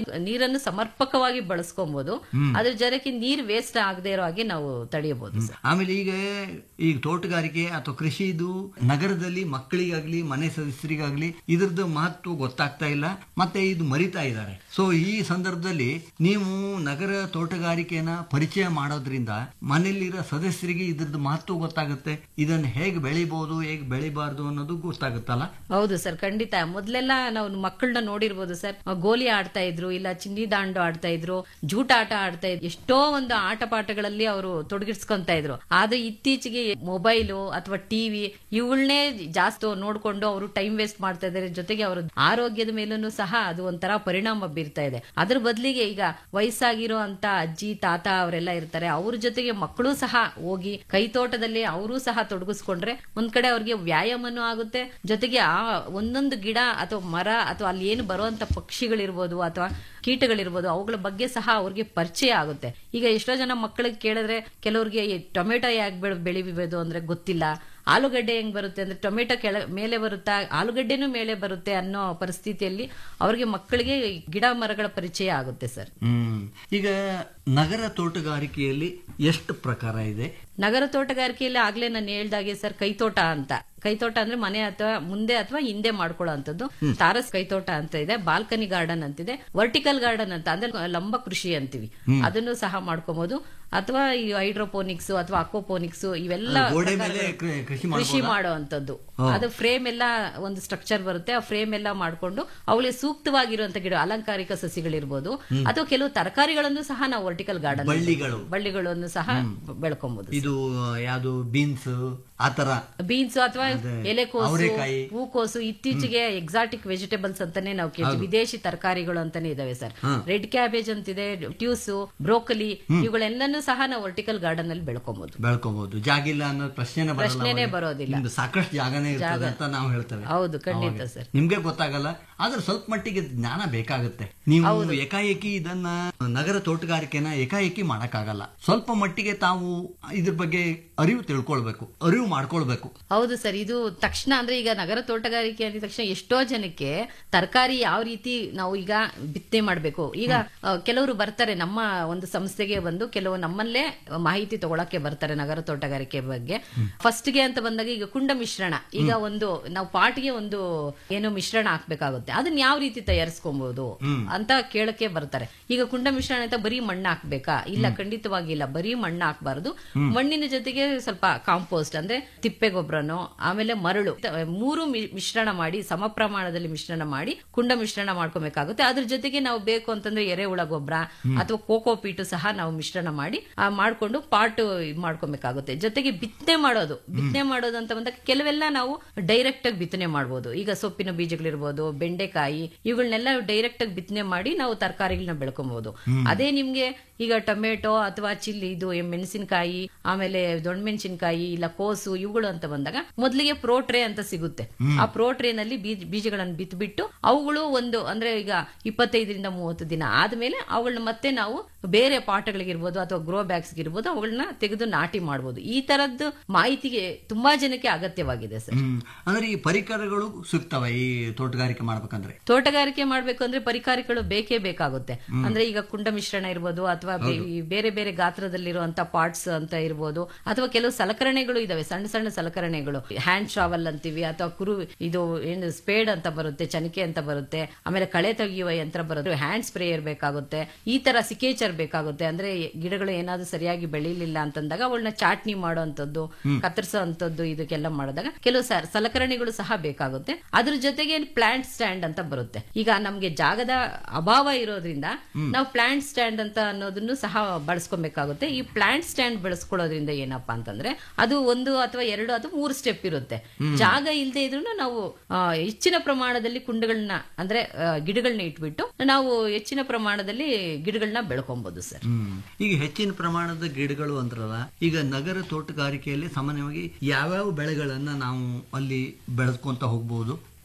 ನೀರನ್ನು ಸಮರ್ಪಕವಾಗಿ ಬಳಸ್ಕೊಬಹುದು ಹ್ಮ್. ಅದ್ರ ಜನಕ್ಕೆ ನೀರ್ ವೇಸ್ಟ್ ಆಗದೆ ಇರೋ ಹಾಗೆ ನಾವು ತಡೆಯಬಹುದು ಸರ್ ಆಮೇಲೆ ಈಗ ಈಗ ತೋಟಗಾರಿಕೆ ಅಥವಾ ಕೃಷಿದು ನಗರದಲ್ಲಿ ಮಕ್ಕಳಿಗಾಗ್ಲಿ ಮನೆ ಸದಸ್ಯರಿಗಾಗ್ಲಿ ಇದ್ರದ್ದು ಮಹತ್ವ ಗೊತ್ತಾಗ್ತಾ ಇಲ್ಲ ಮತ್ತೆ ಇದು ಮರಿತಾ ಇದ್ದಾರೆ ಸೊ ಈ ಸಂದರ್ಭದಲ್ಲಿ ನೀವು ನಗರ ತೋಟಗಾರಿಕೆನ ಪರಿಚಯ ಮಾಡೋದ್ರಿಂದ ಮನೆಯಲ್ಲಿರೋ ಸದಸ್ಯರಿಗೆ ಇದ್ರದ್ದು ಮಹತ್ವ ಗೊತ್ತಾಗುತ್ತೆ ಇದನ್ನ ಹೇಗೆ ಬೆಳಿಬಹುದು ಹೇಗೆ ಬೆಳಿಬಾರ್ದು ಅನ್ನೋದು ಗೊತ್ತಾಗುತ್ತಲ್ಲ ಹೌದು ಸರ್ ಖಂಡಿತ ಮೊದ್ಲೆಲ್ಲ ನಾವು ಮಕ್ಕಳನ್ನ ನೋಡಿರ್ಬೋದು ಸರ್ ಗೋಲಿ ಆಡ್ತಾ ಇದ್ರು ಇಲ್ಲ ಚಿನ್ನಿ ದಾಂಡು ಆಡ್ತಾ ಇದ್ರು ಜೂಟ ಆಟ ಆಡ್ತಾ ಇದ್ರು ಎಷ್ಟೋ ಒಂದು ಆಟ ಪಾಠಗಳಲ್ಲಿ ಅವರು ತೊಡಗಿಸ್ಕೊಂತ ಇದ್ರು ಆದ್ರೆ ಇತ್ತೀಚೆಗೆ ಮೊಬೈಲು ಅಥವಾ ಟಿವಿ ಇವುಗಳನ್ನೇ ಜಾಸ್ತಿ ನೋಡ್ಕೊಂಡು ಅವರು ಟೈಮ್ ವೇಸ್ಟ್ ಮಾಡ್ತಾ ಇದ್ದಾರೆ ಜೊತೆಗೆ ಅವರ ಆರೋಗ್ಯದ ಮೇಲೂ ಸಹ ಅದು ಒಂಥರ ಪರಿಣಾಮ ಬೀರ್ತಾ ಇದೆ ಅದ್ರ ಬದಲಿಗೆ ಈಗ ವಯಸ್ಸಾಗಿರೋ ಅಂತ ಅಜ್ಜಿ ತಾತ ಅವರೆಲ್ಲ ಇರ್ತಾರೆ ಅವ್ರ ಜೊತೆಗೆ ಮಕ್ಕಳು ಸಹ ಹೋಗಿ ಕೈತೋಟದಲ್ಲಿ ಅವರು ಸಹ ತೊಡಗಿಸ್ಕೊಂಡ್ರೆ ಒಂದ್ ಕಡೆ ಅವ್ರಿಗೆ ವ್ಯಾಯಾಮನೂ ಆಗುತ್ತೆ ಜೊತೆಗೆ ಆ ಒಂದೊಂದು ಗಿಡ ಅಥವಾ ಮರ ಅಥವಾ ಅಲ್ಲಿ ಏನು ಬರುವಂತ ಪಕ್ಷಿಗಳಿರ್ಬೋದು ಅಥವಾ ಕೀಟಗಳಿರ್ಬೋದು ಅವುಗಳ ಬಗ್ಗೆ ಸಹ ಅವ್ರಿಗೆ ಪರಿಚಯ ಆಗುತ್ತೆ ಈಗ ಎಷ್ಟೋ ಜನ ಮಕ್ಕಳಿಗೆ ಕೇಳಿದ್ರೆ ಕೆಲವ್ರಿಗೆ ಈ ಟೊಮೆಟೊ ಯಾಕೆ ಬೆಳೆ ಬೆಳಿಬೋದು ಅಂದ್ರೆ ಗೊತ್ತಿಲ್ಲ ಆಲೂಗಡ್ಡೆ ಹೆಂಗ್ ಬರುತ್ತೆ ಅಂದ್ರೆ ಟೊಮೆಟೊ ಕೆಳ ಮೇಲೆ ಬರುತ್ತಾ ಆಲೂಗಡ್ಡೆನೂ ಮೇಲೆ ಬರುತ್ತೆ ಅನ್ನೋ ಪರಿಸ್ಥಿತಿಯಲ್ಲಿ ಅವ್ರಿಗೆ ಮಕ್ಕಳಿಗೆ ಗಿಡ ಮರಗಳ ಪರಿಚಯ ಆಗುತ್ತೆ ಸರ್ ಹ್ಮ್ ಈಗ ನಗರ ತೋಟಗಾರಿಕೆಯಲ್ಲಿ ಎಷ್ಟು ಪ್ರಕಾರ ಇದೆ ನಗರ ತೋಟಗಾರಿಕೆಯಲ್ಲಿ ಆಗ್ಲೇ ನಾನು ಹೇಳ್ದಾಗೆ ಸರ್ ಕೈತೋಟ ಅಂತ ಕೈತೋಟ ಅಂದ್ರೆ ಮನೆ ಅಥವಾ ಮುಂದೆ ಅಥವಾ ಹಿಂದೆ ಮಾಡ್ಕೊಳ್ಳೋ ಅಂತದ್ದು ತಾರಸ್ ಕೈತೋಟ ಅಂತ ಇದೆ ಬಾಲ್ಕನಿ ಗಾರ್ಡನ್ ಅಂತಿದೆ ವರ್ಟಿಕಲ್ ಗಾರ್ಡನ್ ಅಂತ ಅಂದ್ರೆ ಲಂಬ ಕೃಷಿ ಅಂತೀವಿ ಹ್ಮ್. ಅದನ್ನು ಸಹ ಮಾಡ್ಕೋಬಹುದು ಅಥವಾ ಈ ಹೈಡ್ರೋಪೋನಿಕ್ಸ್ ಅಥವಾ ಅಕ್ಕೋಪೋನಿಕ್ಸ್ ಇವೆಲ್ಲ ಅದು ಗೋಡೆ ಪ್ರಕಾರಗಳು ಮೇಲೆ ಕೃ- ಕೃಷಿ ಕೃಷಿ ಮಾಡ್ಬೋದಾ? ಮಾಡುವಂತದ್ದು ಹಾ. ಅದು ಫ್ರೇಮ್ ಎಲ್ಲ ಒಂದು ಸ್ಟ್ರಕ್ಚರ್ ಬರುತ್ತೆ ಆ ಫ್ರೇಮ್ ಎಲ್ಲ ಮಾಡ್ಕೊಂಡು ಅವಳಿಗೆ ಸೂಕ್ತವಾಗಿರುವಂತ ಗಿಡ ಅಲಂಕಾರಿಕ ಸಸಿಗಳಿರ್ಬೋದು ಹ್ಮ್. ಅಥವಾ ಕೆಲವು ತರಕಾರಿಗಳನ್ನು ಸಹ ನಾವು ವರ್ಟಿಕಲ್ ಗಾರ್ಡನ್ ಬಳ್ಳಿಗಳು. ಬಳ್ಳಿಗಳನ್ನು ಸಹ ಹ್ಮ್. ಬೆಳ್ಕೊಬಹುದು ಇದು ಯಾವುದು ಬೀನ್ಸ್ ಆತರ ಬೀನ್ಸ್ ಅಥವಾ ಅದೇ, ಎಲೆಕೋಸು ಅವರೆಕಾಯಿ. ಹೂಕೋಸು ಇತ್ತೀಚೆಗೆ ಎಕ್ಸಾಟಿಕ್ ವೆಜಿಟೇಬಲ್ಸ್ ಅಂತಾನೆ ನಾವು ಕೇಳ್ತೀವಿ ಹೌದು. ವಿದೇಶಿ ತರಕಾರಿಗಳು ಅಂತಾನೆ ಇದಾವೆ ಸರ್ ಹಾ. ರೆಡ್ ಕ್ಯಾಬೇಜ್ ಅಂತಿದೆ ಟ್ಯೂಸು ಬ್ರೋಕಲಿ ಹ್ಮ್. ಇವುಗಳೆಲ್ಲನೂ ಸಹ ನಾವು ವರ್ಟಿಕಲ್ ಗಾರ್ಡನ್ ಅಲ್ಲಿ ಬೆಳ್ಕೊಬಹುದು ಬೆಳ್ಕೋಬಹುದು ಜಾಗಿಲ್ಲ ಅನ್ನೋ ಪ್ರಶ್ನೆನೇ ಬರಲ್ಲ ಪ್ರಶ್ನೆನೇ ಅವಾಗ. ಬರೋದಿಲ್ಲ. ನಿಮ್ದು ಸಾಕಷ್ಟು ಜಾಗನೇ ಇರ್ತದೆ ಜಾಗ. ಅಂತ ನಾವು ಹೇಳ್ತೇವೆ ಹೌದು, ಖಂಡಿತ ಅವಾಗ. ಸರ್. ನಿಮ್ಗೆ ಗೊತ್ತಾಗಲ್ಲ ಆದ್ರೆ ಸ್ವಲ್ಪ ಮಟ್ಟಿಗೆ ಜ್ಞಾನ ಬೇಕಾಗುತ್ತೆ ನೀವು ಹೌದು. ಏಕಾಏಕಿ ಇದನ್ನ ನಗರ ತೋಟಗಾರಿಕೆನ ಏಕಾಏಕಿ ಮಾಡಕ್ಕಾಗಲ್ಲ ಸ್ವಲ್ಪ ಮಟ್ಟಿಗೆ ತಾವು ಇದ್ರ ಬಗ್ಗೆ ಅರಿವು ತಿಳ್ಕೊಳ್ಬೇಕು ಅರಿವು ಮಾಡ್ಕೊಳ್ಬೇಕು ಹೌದು ಸರ್ ಇದು ತಕ್ಷಣ ಅಂದ್ರೆ ಈಗ ನಗರ ತೋಟಗಾರಿಕೆ ಅಂದ ತಕ್ಷಣ ಎಷ್ಟೋ ಜನಕ್ಕೆ ತರಕಾರಿ ಯಾವ ರೀತಿ ನಾವು ಈಗ ಬಿತ್ತನೆ ಮಾಡಬೇಕು ಈಗ ಆ, ಕೆಲವರು ಬರ್ತಾರೆ ನಮ್ಮ ಒಂದು ಸಂಸ್ಥೆಗೆ ಬಂದು ಕೆಲವು ನಮ್ಮಲ್ಲೇ ಮಾಹಿತಿ ತಗೊಳಕ್ಕೆ ಬರ್ತಾರೆ ನಗರ ತೋಟಗಾರಿಕೆ ಬಗ್ಗೆ ಫಸ್ಟ್ ಗೆ ಅಂತ ಬಂದಾಗ ಈಗ ಕುಂಡ ಮಿಶ್ರಣ ಈಗ ಒಂದು ನಾವು ಪಾಟ್ಗೆ ಒಂದು ಏನೋ ಮಿಶ್ರಣ ಹಾಕ್ಬೇಕಾಗುತ್ತೆ ಅದನ್ನ ಯಾವ ರೀತಿ ತಯಾರಿಸ್ಕೊಬಹುದು ಹ್ಮ್. ಅಂತ ಕೇಳಕ್ಕೆ ಬರ್ತಾರೆ ಈಗ ಕುಂಡ ಮಿಶ್ರಣ ಅಂತ ಬರೀ ಮಣ್ಣು ಹಾಕ್ಬೇಕಾ ಇಲ್ಲ ಖಂಡಿತವಾಗಿ ಇಲ್ಲ ಬರೀ ಮಣ್ಣು ಹಾಕ್ಬಾರ್ದು ಹ್ಮ್. ಮಣ್ಣಿನ ಜೊತೆಗೆ ಸ್ವಲ್ಪ ಕಾಂಪೋಸ್ಟ್ ಅಂದ್ರೆ ತಿಪ್ಪೆ ಗೊಬ್ಬರನೋ ಆಮೇಲೆ ಮರಳು ತ- ಮೂರು ಮಿ- ಮಿಶ್ರಣ ಮಾಡಿ ಸಮ ಪ್ರಮಾಣದಲ್ಲಿ ಮಿಶ್ರಣ ಮಾಡಿ ಕುಂಡ ಮಿಶ್ರಣ ಮಾಡ್ಕೊಬೇಕಾಗುತ್ತೆ ಅದ್ರ ಜೊತೆಗೆ ನಾವು ಬೇಕು ಅಂತಂದ್ರೆ ಎರೆಹುಳ ಗೊಬ್ಬರ ಹ್ಮ್. ಅಥವಾ ಕೋಕೋ ಪೀಟು ಸಹ ನಾವು ಮಿಶ್ರಣ ಮಾಡಿ ಆ, ಮಾಡ್ಕೊಂಡು ಪಾಟ್ ಇದ್ ಮಾಡ್ಕೊಬೇಕಾಗುತ್ತೆ ಜೊತೆಗೆ ಬಿತ್ತನೆ ಮಾಡೋದು ಬಿತ್ತನೆ ಮಾಡೋದು ಅಂತ ಬಂದಾಗ ಕೆಲವೆಲ್ಲ ನಾವು ಡೈರೆಕ್ಟ್ ಆಗಿ ಬಿತ್ತನೆ ಮಾಡ್ಬೋದು ಈಗ ಸೊಪ್ಪಿನ ಬೀಜಗಳಿರ್ಬೋದು ಬೆಂಡೆಕಾಯಿ ಇವುಗಳನ್ನೆಲ್ಲ ಡೈರೆಕ್ಟ್ ಆಗಿ ಬಿತ್ತನೆ ಮಾಡಿ ನಾವು ತರಕಾರಿಗಳನ್ನ ಬೆಳ್ಕೊಬಹುದು ಹ್ಮ್. ಅದೇ ನಿಮ್ಗೆ ಈಗ ಟೊಮೆಟೊ ಅಥವಾ ಚಿಲ್ಲಿ ಇದು ಎಂ- ಮೆಣಸಿನಕಾಯಿ ಆಮೇಲೆ ದೊಣ್ಣಮೆಣಸಿನಕಾಯಿ ಇಲ್ಲ ಕೋಸು ಇವುಗಳು ಅಂತ ಬಂದಾಗ ಮೊದಲಿಗೆ ಪ್ರೋಟ್ರೆ ಅಂತ ಸಿಗುತ್ತೆ ಹ್ಮ್. ಆ ಪ್ರೋಟ್ರೇನಲ್ಲಿ ಬೀಜ ಬೀಜಗಳನ್ನು ಬಿತ್ಬಿಟ್ಟು ಅವುಗಳು ಒಂದು ಅಂದ್ರೆ ಈಗ ಇಪ್ಪತ್ತೈದರಿಂದ ಮೂವತ್ತು ದಿನ ಆದ್ಮೇಲೆ ಅವುಗಳನ್ನ ಮತ್ತೆ ನಾವು ಬೇರೆ ಪಾಟ್ಗಳಿಗಿರ್ಬೋದು ಅಥವಾ ಗ್ರೋ ಬ್ಯಾಗ್ಸ್ ಇರ್ಬೋದು ಅವುಗಳನ್ನ ತೆಗೆದು ನಾಟಿ ಮಾಡಬಹುದು ಈ ತರದ್ದು ಮಾಹಿತಿಗೆ ತುಂಬಾ ಜನಕ್ಕೆ ಅಗತ್ಯವಾಗಿದೆ ಸರ್ ಹ್ಮ್ ಅಂದ್ರೆ ಈ ಪರಿಕರಗಳು ಸಿಗ್ತವೆ ಈ ತೋಟಗಾರಿಕೆ ಮಾಡ್ಬೇಕಂದ್ರೆ ತೋಟಗಾರಿಕೆ ಮಾಡ್ಬೇಕು ಅಂದ್ರೆ ಪರಿಕಾರಗಳು ಬೇಕೇ ಬೇಕಾಗುತ್ತೆ ಹ್ಮ್. ಅಂದ್ರೆ ಈಗ ಕುಂಡ ಮಿಶ್ರಣ ಇರ್ಬೋದು ಅಥವಾ ಬೇ- ಹೌದು. ಈ ಬೇರೆ ಬೇರೆ ಗಾತ್ರದಲ್ಲಿರುವಂತ ಪಾರ್ಟ್ಸ್ ಅಂತ ಇರ್ಬೋದು ಅಥವಾ ಕೆಲವು ಸಲಕರಣೆಗಳು ಇದಾವೆ ಸಣ್ಣ ಸಣ್ಣ ಸಲಕರಣೆಗಳು ಹ್ಯಾಂಡ್ ಶಾವಲ್ ಅಂತೀವಿ ಅಥವಾ ಕುರು ಇದು ಏನು ಸ್ಪೇಡ್ ಅಂತ ಬರುತ್ತೆ ಚನಿಕೆ ಅಂತ ಬರುತ್ತೆ ಆಮೇಲೆ ಕಳೆ ತೆಗೆಯುವ ಯಂತ್ರ ಬರುತ್ತೆ ಹ್ಯಾಂಡ್ ಸ್ಪ್ರೇಯರ್ ಬೇಕಾಗುತ್ತೆ ಈ ತರ ಸಿಕೇಚರ್ ಬೇಕಾಗುತ್ತೆ ಅಂದ್ರೆ ಗಿಡಗಳು ಏನಾದ್ರೂ ಸರಿಯಾಗಿ ಬೆಳೀಲಿಲ್ಲ ಅಂತಂದಾಗ ಅವಳನ್ನ ಚಾಟ್ನಿ ಮಾಡುವಂತದ್ದು ಹ್ಮ್. ಕತ್ತರಿಸೋ ಅಂತದ್ದು ಇದಕ್ಕೆಲ್ಲ ಮಾಡಿದಾಗ ಕೆಲವು ಸ- ಸಲಕರಣೆಗಳು ಸಹ ಬೇಕಾಗುತ್ತೆ ಅದ್ರ ಜೊತೆಗೆ ಪ್ಲಾಂಟ್ ಸ್ಟ್ಯಾಂಡ್ ಅಂತ ಬರುತ್ತೆ ಈಗ ನಮ್ಗೆ ಜಾಗದ ಅಭಾವ ಇರೋದ್ರಿಂದ ಹ್ಮ್. ನಾವು ಪ್ಲಾಂಟ್ ಸ್ಟ್ಯಾಂಡ್ ಅಂತ ಅನ್ನೋದನ್ನು ಸಹ ಬಳಸ್ಕೊಬೇಕಾಗುತ್ತೆ ಈ ಪ್ಲಾಂಟ್ ಸ್ಟ್ಯಾಂಡ್ ಬೆಳೆಸ್ಕೊಳ್ಳೋದ್ರಿಂದ ಏನಪ್ಪಾ ಅಂತಂದ್ರೆ ಅದು ಒಂದು ಅಥವಾ ಎರಡು ಅಥವಾ ಮೂರು ಸ್ಟೆಪ್ ಇರುತ್ತೆ ಹ್ಮ್. ಜಾಗ ಇಲ್ಲದೆ ಇದ್ರೂ ನಾವು ಆ, ಹೆಚ್ಚಿನ ಪ್ರಮಾಣದಲ್ಲಿ ಕುಂಡಗಳನ್ನ ಅಂದ್ರೆ ಆ, ಗಿಡಗಳನ್ನ ಇಟ್ಬಿಟ್ಟು ನಾವು ಹೆಚ್ಚಿನ ಪ್ರಮಾಣದಲ್ಲಿ ಗಿಡಗಳನ್ನ ಬೆಳ್ಕೊಬಹುದು ಸರ್ ಹ್ಮ್ ಈಗ ಹೆಚ್ಚಿನ ಪ್ರಮಾಣದ ಗಿಡಗಳು ಅಂದ್ರಲ್ಲ ಈಗ ನಗರ ತೋಟಗಾರಿಕೆಯಲ್ಲಿ ಸಾಮಾನ್ಯವಾಗಿ ಯಾವ್ಯಾವ ಬೆಳೆಗಳನ್ನ ನಾವು ಅಲ್ಲಿ ಬೆಳೆದ್ಕೊಂತ ಹೋಗ್ಬೋದು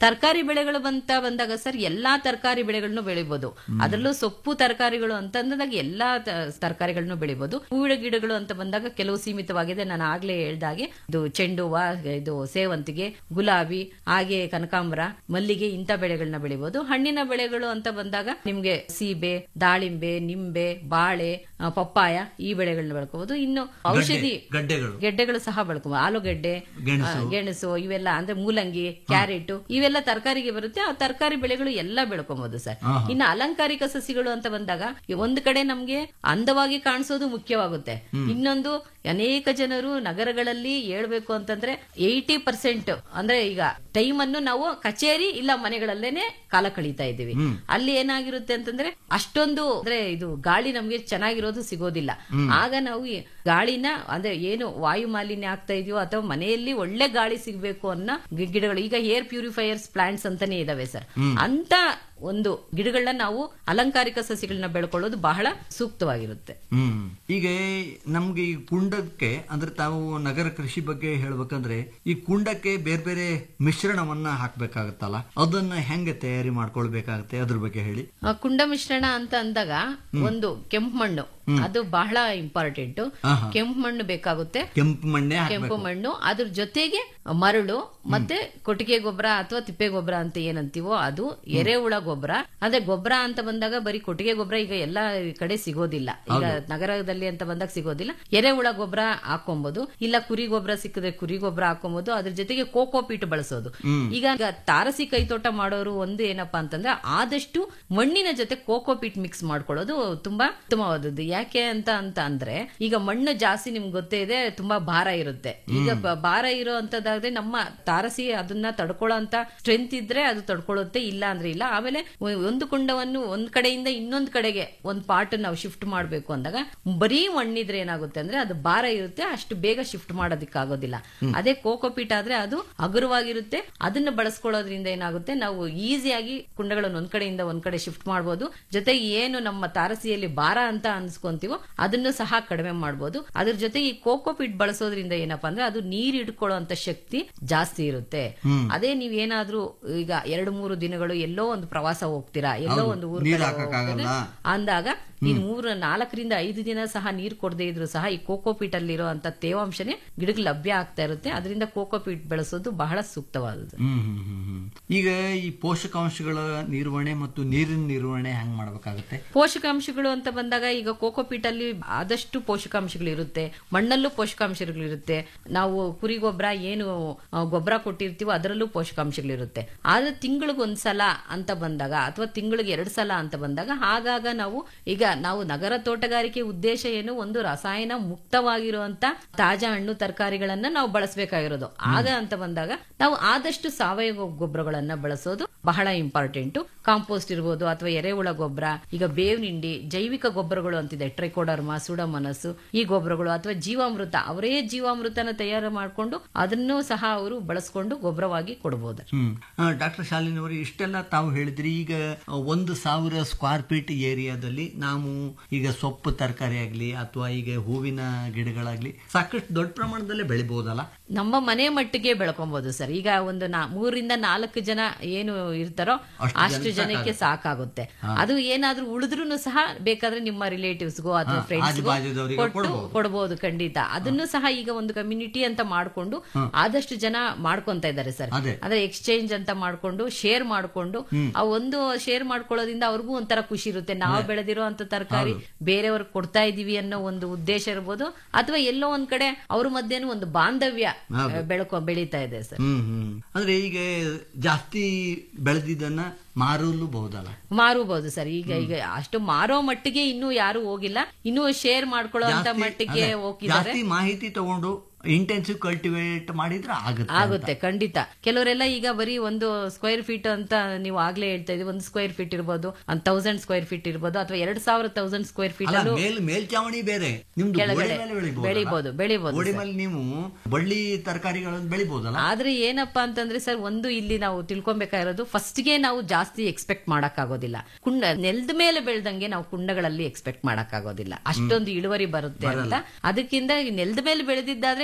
ತರಕಾರಿ ಬೆಳೆಗಳು ಬಂತ ಬಂದಾಗ ಸರ್ ಎಲ್ಲಾ ತರಕಾರಿ ಬೆಳೆಗಳನ್ನು ಬೆಳಿಬಹುದು ಅದರಲ್ಲೂ ಸೊಪ್ಪು ತರಕಾರಿಗಳು ಅಂತ ಅಂದಾಗ ಎಲ್ಲಾ ತರಕಾರಿಗಳನ್ನು ಬೆಳಿಬಹುದು ಹೂವಿನ ಗಿಡಗಳು ಅಂತ ಬಂದಾಗ ಕೆಲವು ಸೀಮಿತವಾಗಿದೆ ನಾನು ಆಗ್ಲೇ ಹೇಳ್ದಾಗೆ ಇದು ಚೆಂಡು ಹೂವ ಇದು ಸೇವಂತಿಗೆ ಗುಲಾಬಿ ಹಾಗೆ ಕನಕಾಂಬರ ಮಲ್ಲಿಗೆ ಇಂಥ ಬೆಳೆಗಳನ್ನ ಬೆಳಿಬಹುದು ಹಣ್ಣಿನ ಬೆಳೆಗಳು ಅಂತ ಬಂದಾಗ ನಿಮ್ಗೆ ಸೀಬೆ ದಾಳಿಂಬೆ ನಿಂಬೆ ಬಾಳೆ ಆ, ಪಪ್ಪಾಯ ಈ ಬೆಳೆಗಳನ್ನ ಬೆಳ್ಕೋಬಹುದು ಇನ್ನು ಔಷಧಿ ಗಡ್ಡೆಗಳು ಗೆಡ್ಡೆಗಳು ಸಹ ಬೆಳ್ಕೋಬಹುದು ಆಲೂಗೆಡ್ಡೆ ಗೆಣಸು. ಆ, ಗೆಣಸು ಇವೆಲ್ಲ ಅಂದ್ರೆ ಮೂಲಂಗಿ ಕ್ಯಾರೆಟ್ ಇವೆಲ್ಲ ತರಕಾರಿಗೆ ಬರುತ್ತೆ ಆ ತರಕಾರಿ ಬೆಳೆಗಳು ಎಲ್ಲ ಬೆಳ್ಕೊಬಹುದು ಸರ್ ಆಹಾ. ಇನ್ನು ಅಲಂಕಾರಿಕ ಸಸಿಗಳು ಅಂತ ಬಂದಾಗ ಈ ಒಂದು ಕಡೆ ನಮ್ಗೆ ಅಂದವಾಗಿ ಕಾಣಿಸೋದು ಮುಖ್ಯವಾಗುತ್ತೆ ಇನ್ನೊಂದು ಅನೇಕ ಜನರು ನಗರಗಳಲ್ಲಿ ಹೇಳ್ಬೇಕು ಅಂತಂದ್ರೆ ಏಯ್ಟಿ ಪರ್ಸೆಂಟ್ ಅಂದ್ರೆ ಈಗ ಟೈಮ್ ಅನ್ನು ನಾವು ಕಚೇರಿ ಇಲ್ಲ ಮನೆಗಳಲ್ಲೇನೆ ಕಾಲ ಕಳೀತಾ ಇದ್ದೀವಿ ಅಲ್ಲಿ ಏನಾಗಿರುತ್ತೆ ಅಂತಂದ್ರೆ ಅಷ್ಟೊಂದು ಅಂದ್ರೆ ಇದು ಗಾಳಿ ನಮ್ಗೆ ಚೆನ್ನಾಗಿರೋದು ಸಿಗೋದಿಲ್ಲ ಆಗ ನಾವು ಈ ಗಾಳಿನ ಅಂದ್ರೆ ಏನು ವಾಯು ಮಾಲಿನ್ಯ ಆಗ್ತಾ ಇದೆಯೋ ಅಥವಾ ಮನೆಯಲ್ಲಿ ಒಳ್ಳೆ ಗಾಳಿ ಸಿಗ್ಬೇಕು ಅನ್ನೋ ಗಿ- ಗಿಡಗಳು ಈಗ ಏರ್ ಪ್ಯೂರಿಫೈಯರ್ಸ್ ಪ್ಲಾಂಟ್ಸ್ ಅಂತಾನೆ ಇದಾವೆ ಸರ್ ಅಂತ ಒಂದು ಗಿಡಗಳನ್ನ ನಾವು ಅಲಂಕಾರಿಕ ಸಸಿಗಳನ್ನ ಬೆಳ್ಕೊಳ್ಳೋದು ಬಹಳ ಸೂಕ್ತವಾಗಿರುತ್ತೆ ಹ್ಮ್ ಈಗ ನಮ್ಗೆ ಈ ಕುಂಡಕ್ಕೆ ಅಂದ್ರೆ ತಾವು ನಗರ ಕೃಷಿ ಬಗ್ಗೆ ಹೇಳ್ಬೇಕಂದ್ರೆ ಈ ಕುಂಡಕ್ಕೆ ಬೇರೆ ಬೇರೆ ಮಿಶ್ರಣವನ್ನ ಹಾಕ್ಬೇಕಾಗತ್ತಲ್ಲ ಅದನ್ನ ಹೆಂಗೆ ತಯಾರಿ ಮಾಡ್ಕೊಳ್ಬೇಕಾಗತ್ತೆ ಅದ್ರ ಬಗ್ಗೆ ಹೇಳಿ ಆ, ಕುಂಡ ಮಿಶ್ರಣ ಅಂತ ಅಂದಾಗ ಒಂದು ಕೆಂಪು ಮಣ್ಣು ಅದು ಬಹಳ ಇಂಪಾರ್ಟೆಂಟ್ ಆಹಾ. ಕೆಂಪು ಮಣ್ಣು ಬೇಕಾಗುತ್ತೆ ಕೆಂಪು ಮಣ್ಣೆ ಕೆಂಪು ಹಾಕ್ಬೇಕು ಮಣ್ಣು ಅದ್ರ ಜೊತೆಗೆ ಮರಳು ಮತ್ತೆ ಕೊಟ್ಟಿಗೆ ಗೊಬ್ಬರ ಅಥವಾ ತಿಪ್ಪೆ ಗೊಬ್ಬರ ಅಂತ ಏನಂತೀವೋ ಅದು ಎರೆಹುಳ ಗೊಬ್ಬರ ಅಂದ್ರೆ ಗೊಬ್ಬರ ಅಂತ ಬಂದಾಗ ಬರೀ ಕೊಟ್ಟಿಗೆ ಗೊಬ್ಬರ ಈಗ ಎಲ್ಲ ಕಡೆ ಸಿಗೋದಿಲ್ಲ ಈಗ ನಗರದಲ್ಲಿ ಅಂತ ಬಂದಾಗ ಸಿಗೋದಿಲ್ಲ ಎರೆಹುಳ ಗೊಬ್ಬರ ಹಾಕೊಬಹುದು ಇಲ್ಲ ಕುರಿ ಗೊಬ್ಬರ ಸಿಕ್ಕಿದ್ರೆ ಕುರಿ ಗೊಬ್ಬರ ಹಾಕೊಬಹುದು ಅದ್ರ ಜೊತೆಗೆ ಕೋಕೋ ಪೀಟ್ ಬಳಸೋದು ಈಗ ಈಗ ತಾರಸಿ ಕೈತೋಟ ಮಾಡೋರು ಒಂದು ಏನಪ್ಪಾ ಅಂತಂದ್ರೆ ಆದಷ್ಟು ಮಣ್ಣಿನ ಜೊತೆ ಕೋಕೋ ಪೀಟ್ ಮಿಕ್ಸ್ ಮಾಡ್ಕೊಳ್ಳೋದು ತುಂಬಾ ಉತ್ತಮವಾದದ್ದು ಯಾಕೆ ಅಂತ ಅಂತ ಅಂದ್ರೆ ಈಗ ಮಣ್ಣು ಜಾಸ್ತಿ ನಿಮ್ಗೆ ಗೊತ್ತೇ ಇದೆ ತುಂಬಾ ಭಾರ ಇರುತ್ತೆ ಈಗ ಬ- ಭಾರ ಇರೋ ಅಂತದಾದ್ರೆ ನಮ್ಮ ತಾರಸಿ ಅದನ್ನ ತಡ್ಕೊಳ್ಳೋ ಅಂತ ಸ್ಟ್ರೆಂತ್ ಇದ್ರೆ ಅದು ತಡ್ಕೊಳ್ಳುತ್ತೆ ಇಲ್ಲ ಅಂದ್ರೆ ಇಲ್ಲ ಆಮೇಲೆ ಒ- ಒಂದು ಕುಂಡವನ್ನು ಒಂದ್ ಕಡೆಯಿಂದ ಇನ್ನೊಂದ್ ಕಡೆಗೆ ಒಂದ್ ಪಾರ್ಟ್ ನಾವು ಶಿಫ್ಟ್ ಮಾಡ್ಬೇಕು ಅಂದಾಗ ಬರೀ ಮಣ್ಣಿದ್ರೆ ಏನಾಗುತ್ತೆ ಅಂದ್ರೆ ಅದು ಭಾರ ಇರುತ್ತೆ ಅಷ್ಟು ಬೇಗ ಶಿಫ್ಟ್ ಮಾಡೋದಕ್ಕಾಗೋದಿಲ್ಲ ಅದೇ ಕೋಕೋಪೀಟ್ ಆದ್ರೆ ಅದು ಹಗುರವಾಗಿರುತ್ತೆ ಅದನ್ನ ಬಳಸ್ಕೊಳ್ಳೋದ್ರಿಂದ ಏನಾಗುತ್ತೆ ನಾವು ಈಸಿಯಾಗಿ ಕುಂಡಗಳನ್ನು ಒಂದ್ ಕಡೆಯಿಂದ ಒಂದ್ ಕಡೆ ಶಿಫ್ಟ್ ಮಾಡ್ಬೋದು ಜೊತೆಗೆ ಏನು ನಮ್ಮ ತಾರಸಿಯಲ್ಲಿ ಭಾರ ಅಂತ ಅನ್ಸ್ಕೊಂತೀವೋ ಅದನ್ನು ಸಹ ಕಡಿಮೆ ಮಾಡ್ಬೋದು ಅದ್ರ ಜೊತೆಗೆ ಈ ಕೋಕೋಪೀಟ್ ಬಳಸೋದ್ರಿಂದ ಏನಪ್ಪಾ ಅಂದ್ರೆ ಅದು ನೀರ್ ಹಿಡ್ಕೊಳ್ಳೋ ಅಂತ ಶಕ್ತಿ ಜಾಸ್ತಿ ಇರುತ್ತೆ ಅದೇ ನೀವ್ ಏನಾದ್ರೂ ಈಗ ಎರಡು ಮೂರು ದಿನಗಳು ಎಲ್ಲೋ ಒಂದು ಪ್ರವಾಸ ಹೋಗ್ತೀರಾ ಎಲ್ಲೋ ಒಂದು ಊರು ನೀರ್ ಹಾಕಕ್ಕಾಗಲ್ಲ. ಅಂದಾಗ ಈ ಮೂರು ನಾಲ್ಕರಿಂದ ಐದು ದಿನ ಸಹ ನೀರ್ ಕೊಡದೇ ಇದ್ರು ಸಹ ಈ ಕೋಕೋಪೀಟ್ ಅಲ್ಲಿರೋ ಅಂತ ತೇವಾಂಶನೇ ಗಿಡಕ್ಕೆ ಲಭ್ಯ ಆಗ್ತಾ ಇರುತ್ತೆ ಅದರಿಂದ ಕೋಕೋಪೀಟ್ ಬೆಳೆಸೋದು ಬಹಳ ಸೂಕ್ತವಾದದ್ದು ಹ್ಮ್ ಹ್ಮ್ ಹ್ಮ್ ಹ್ಮ್. ಈಗ ಈ ಪೋಷಕಾಂಶಗಳ ನಿರ್ವಹಣೆ ಮತ್ತು ನೀರಿನ ನಿರ್ವಹಣೆ ಹೆಂಗ್ ಮಾಡ್ಬೇಕಾಗತ್ತೆ ಪೋಷಕಾಂಶಗಳು ಅಂತ ಬಂದಾಗ ಈಗ ಕೋಕೋಪೀಟ್ ಅಲ್ಲಿ ಆದಷ್ಟು ಪೋಷಕಾಂಶಗಳು ಇರುತ್ತೆ ಮಣ್ಣಲ್ಲೂ ಪೋಷಕಾಂಶಗಳು ಇರುತ್ತೆ ನಾವು ಕುರಿ ಗೊಬ್ಬರ ಏನು ಆ, ಗೊಬ್ಬರ ಕೊಟ್ಟಿರ್ತೀವೋ ಅದರಲ್ಲೂ ಪೋಷಕಾಂಶಗಳಿರುತ್ತೆ ಆದ್ರೆ ತಿಂಗಳಿಗೆ ಒಂದ್ಸಲ ಅಂತ ಬಂದಾಗ ಅಥವಾ ತಿಂಗಳಿಗೆ ಎರಡು ಸಲ ಅಂತ ಬಂದಾಗ ಆಗಾಗ ನಾವು ಈಗ ನಾವು ನಗರ ತೋಟಗಾರಿಕೆ ಉದ್ದೇಶ ಏನು ಒಂದು ರಸಾಯನ ಮುಕ್ತವಾಗಿರುವಂತ ತಾಜಾ ಹಣ್ಣು ತರಕಾರಿಗಳನ್ನ ನಾವು ಬಳಸಬೇಕಾಗಿರೋದು ಆಗ ಅಂತ ಬಂದಾಗ ನಾವು ಆದಷ್ಟು ಸಾವಯವ ಗೊಬ್ಬರಗಳನ್ನ ಬಳಸೋದು ಬಹಳ ಇಂಪಾರ್ಟೆಂಟ್ ಕಾಂಪೋಸ್ಟ್ ಇರ್ಬೋದು ಅಥವಾ ಎರೆಹುಳ ಗೊಬ್ಬರ ಈಗ ಬೇವಿನ ಹಿಂಡಿ ಜೈವಿಕ ಗೊಬ್ಬರಗಳು ಅಂತಿದೆ ಟ್ರೈಕೋಡರ್ಮಾ ಸುಡಮನಸ್ಸು ಈ ಗೊಬ್ಬರಗಳು ಅಥವಾ ಜೀವಾಮೃತ ಅವರೇ ಜೀವಾಮೃತನ ತಯಾರು ಮಾಡಿಕೊಂಡು ಅದನ್ನು ಸಹ ಅವರು ಬಳಸ್ಕೊಂಡು ಗೊಬ್ಬರವಾಗಿ ಕೊಡಬಹುದು ಹ್ಮ್ ಡಾಕ್ಟರ್ ಶಾಲಿನಿ ಅವರು ಇಷ್ಟೆಲ್ಲ ತಾವು ಹೇಳಿದ್ರಿ ಈಗ ಆ, ಒಂದು ಸಾವಿರ ಸ್ಕ್ವೇರ್ ಫೀಟ್ ಏರಿಯಾದಲ್ಲಿ ನಾವು ಈಗ ಸೊಪ್ಪು ತರಕಾರಿ ಆಗ್ಲಿ ಅಥವಾ ಈಗ ಹೂವಿನ ಗಿಡಗಳಾಗ್ಲಿ ಸಾಕಷ್ಟು ದೊಡ್ಡ ಪ್ರಮಾಣದಲ್ಲೇ ಬೆಳಿಬಹುದಲ್ಲ ನಮ್ಮ ಮನೆ ಮಟ್ಟಿಗೆ ಬೆಳ್ಕೊಬಹುದು ಸರ್ ಈಗ ಒಂದು ನಾ ಮೂರಿಂದ ನಾಲ್ಕು ಜನ ಏನು ಇರ್ತಾರೋ ಅಷ್ಟು ಅಷ್ಟು ಜನಕ್ಕೆ ಜನಕ್ಕೆ ಸಾಕಾಗುತ್ತೆ ಅದು ಏನಾದ್ರೂ ಉಳಿದ್ರು ಸಹ ಬೇಕಾದ್ರೆ ನಿಮ್ಮ ರಿಲೇಟಿವ್ಸ್ಗೋ ಅಥವಾ ಹಾ, ಫ್ರೆಂಡ್ಸ್ಗೋ ಆಜುಬಾಜುದವ್ರಿಗೆ ಕೊಟ್ಟು ಕೊಡ್ಬೋದು. ಕೊಡಬಹುದು ಖಂಡಿತ ಅದನ್ನು ಸಹ ಈಗ ಒಂದು ಕಮ್ಯುನಿಟಿ ಅಂತ ಮಾಡ್ಕೊಂಡು ಆದಷ್ಟು ಜನ ಮಾಡ್ಕೊಂತ ಇದ್ದಾರೆ ಸರ್ ಅದೇ. ಅಂದ್ರೆ ಎಕ್ಸ್ಚೇಂಜ್ ಅಂತ ಮಾಡ್ಕೊಂಡು ಶೇರ್ ಮಾಡ್ಕೊಂಡು ಆ ಒಂದು ಶೇರ್ ಮಾಡ್ಕೊಳ್ಳೋದ್ರಿಂದ ಅವ್ರಿಗೂ ಒಂಥರ ಖುಷಿ ಇರುತ್ತೆ ನಾವು ಬೆಳೆದಿರೋ ಅಂತ ತರಕಾರಿ ಬೇರೆಯವ್ರಿಗೆ ಕೊಡ್ತಾ ಇದೀವಿ ಅನ್ನೋ ಒಂದು ಉದ್ದೇಶ ಇರ್ಬೋದು ಅಥವಾ ಎಲ್ಲೋ ಒಂದ್ ಕಡೆ ಅವ್ರ ಮಧ್ಯೆನೂ ಒಂದು ಬಾಂಧವ್ಯ ಆ, ಬೆಳ್ಕೊ ಬೆಳೀತಾ ಇದೆ ಸರ್ ಹ್ಮ್ ಹ್ಮ್ ಅಂದ್ರೆ ಈಗ ಜಾಸ್ತಿ ಬೆಳೆದಿದ್ದನ್ನ ಮಾರಲು ಬಹುದಲ್ಲ ಮಾರಬಹುದು ಸರ್ ಈಗ ಈಗ ಅಷ್ಟು ಮಾರೋ ಮಟ್ಟಿಗೆ ಇನ್ನೂ ಯಾರು ಹೋಗಿಲ್ಲ ಇನ್ನೂ ಶೇರ್ ಮಾಡ್ಕೊಳ್ಳೋ ಅಂತ ಜಾಸ್ತಿ- ಮಟ್ಟಿಗೆ ಅದೇ, ಹೋಗಿದ್ದಾರೆ ಜಾಸ್ತಿ ಮಾಹಿತಿ ತಗೊಂಡು ಇಂಟೆನ್ಸಿವ್ ಕಲ್ಟಿವೇಟ್ ಮಾಡಿದ್ರೆ ಆಗುತ್ತೆ ಆಗುತ್ತೆ ಖಂಡಿತ ಕೆಲವರೆಲ್ಲ ಈಗ ಬರೀ ಒಂದು ಸ್ಕ್ವೇರ್ ಫೀಟ್ ಅಂತ ನೀವು ಆಗ್ಲೇ ಹೇಳ್ತಾ ಇದ್ದೀವಿ ಒಂದು ಸ್ಕ್ವೇರ್ ಫೀಟ್ ಇರ್ಬೋದು ಒಂದು ತೌಸಂಡ್ ಸ್ಕ್ವೇರ್ ಫೀಟ್ ಇರ್ಬೋದು ಅಥವಾ ಎರಡ್ ಸಾವಿರ ತೌಸಂಡ್ ಸ್ಕ್ವೇರ್ ಫೀಟ್ ಅಲ್ಲ ಅಲ್ಲೂ ಮೇಲ್ ಮೇಲ್ಚಾವಣಿ ಬೇರೆ ನಿಮ್ದು ಗೋಡೆ ಕೆಳಗಡೆ ಮೇಲೆ ಬೆಳಿಬಹುದಲ್ಲ? ಬೆಳಿಬೋದು, ಬೆಳಿಬೋದು ಗೋಡೆ ಸರ್. ಮೇಲೆ ನೀವು ಬಳ್ಳಿ ತರಕಾರಿಗಳನ್ನು ಬೆಳಿಬಹುದಲ್ಲ ಆದ್ರೆ ಏನಪ್ಪಾ ಅಂತಂದ್ರೆ ಸರ್ ಒಂದು ಇಲ್ಲಿ ನಾವು ತಿಳ್ಕೊಬೇಕಾಗಿರೋದು ಫಸ್ಟ್ಗೆ ನಾವು ಜಾಸ್ತಿ ಎಕ್ಸ್ಪೆಕ್ಟ್ ಮಾಡಕ್ಕಾಗೋದಿಲ್ಲ ಕುಂಡ ನೆಲದ ಮೇಲೆ ಬೆಳ್ದಂಗೆ ನಾವು ಕುಂಡಗಳಲ್ಲಿ ಎಕ್ಸ್ಪೆಕ್ಟ್ ಮಾಡಕ್ಕಾಗೋದಿಲ್ಲ ಅಷ್ಟೊಂದು ಇಳುವರಿ ಬರುತ್ತೆ ಅಂತ ಅದಕ್ಕಿಂತ ನೆಲದ ಮೇಲೆ ಬೆಳೆದಿದ್ದಾದ್ರೆ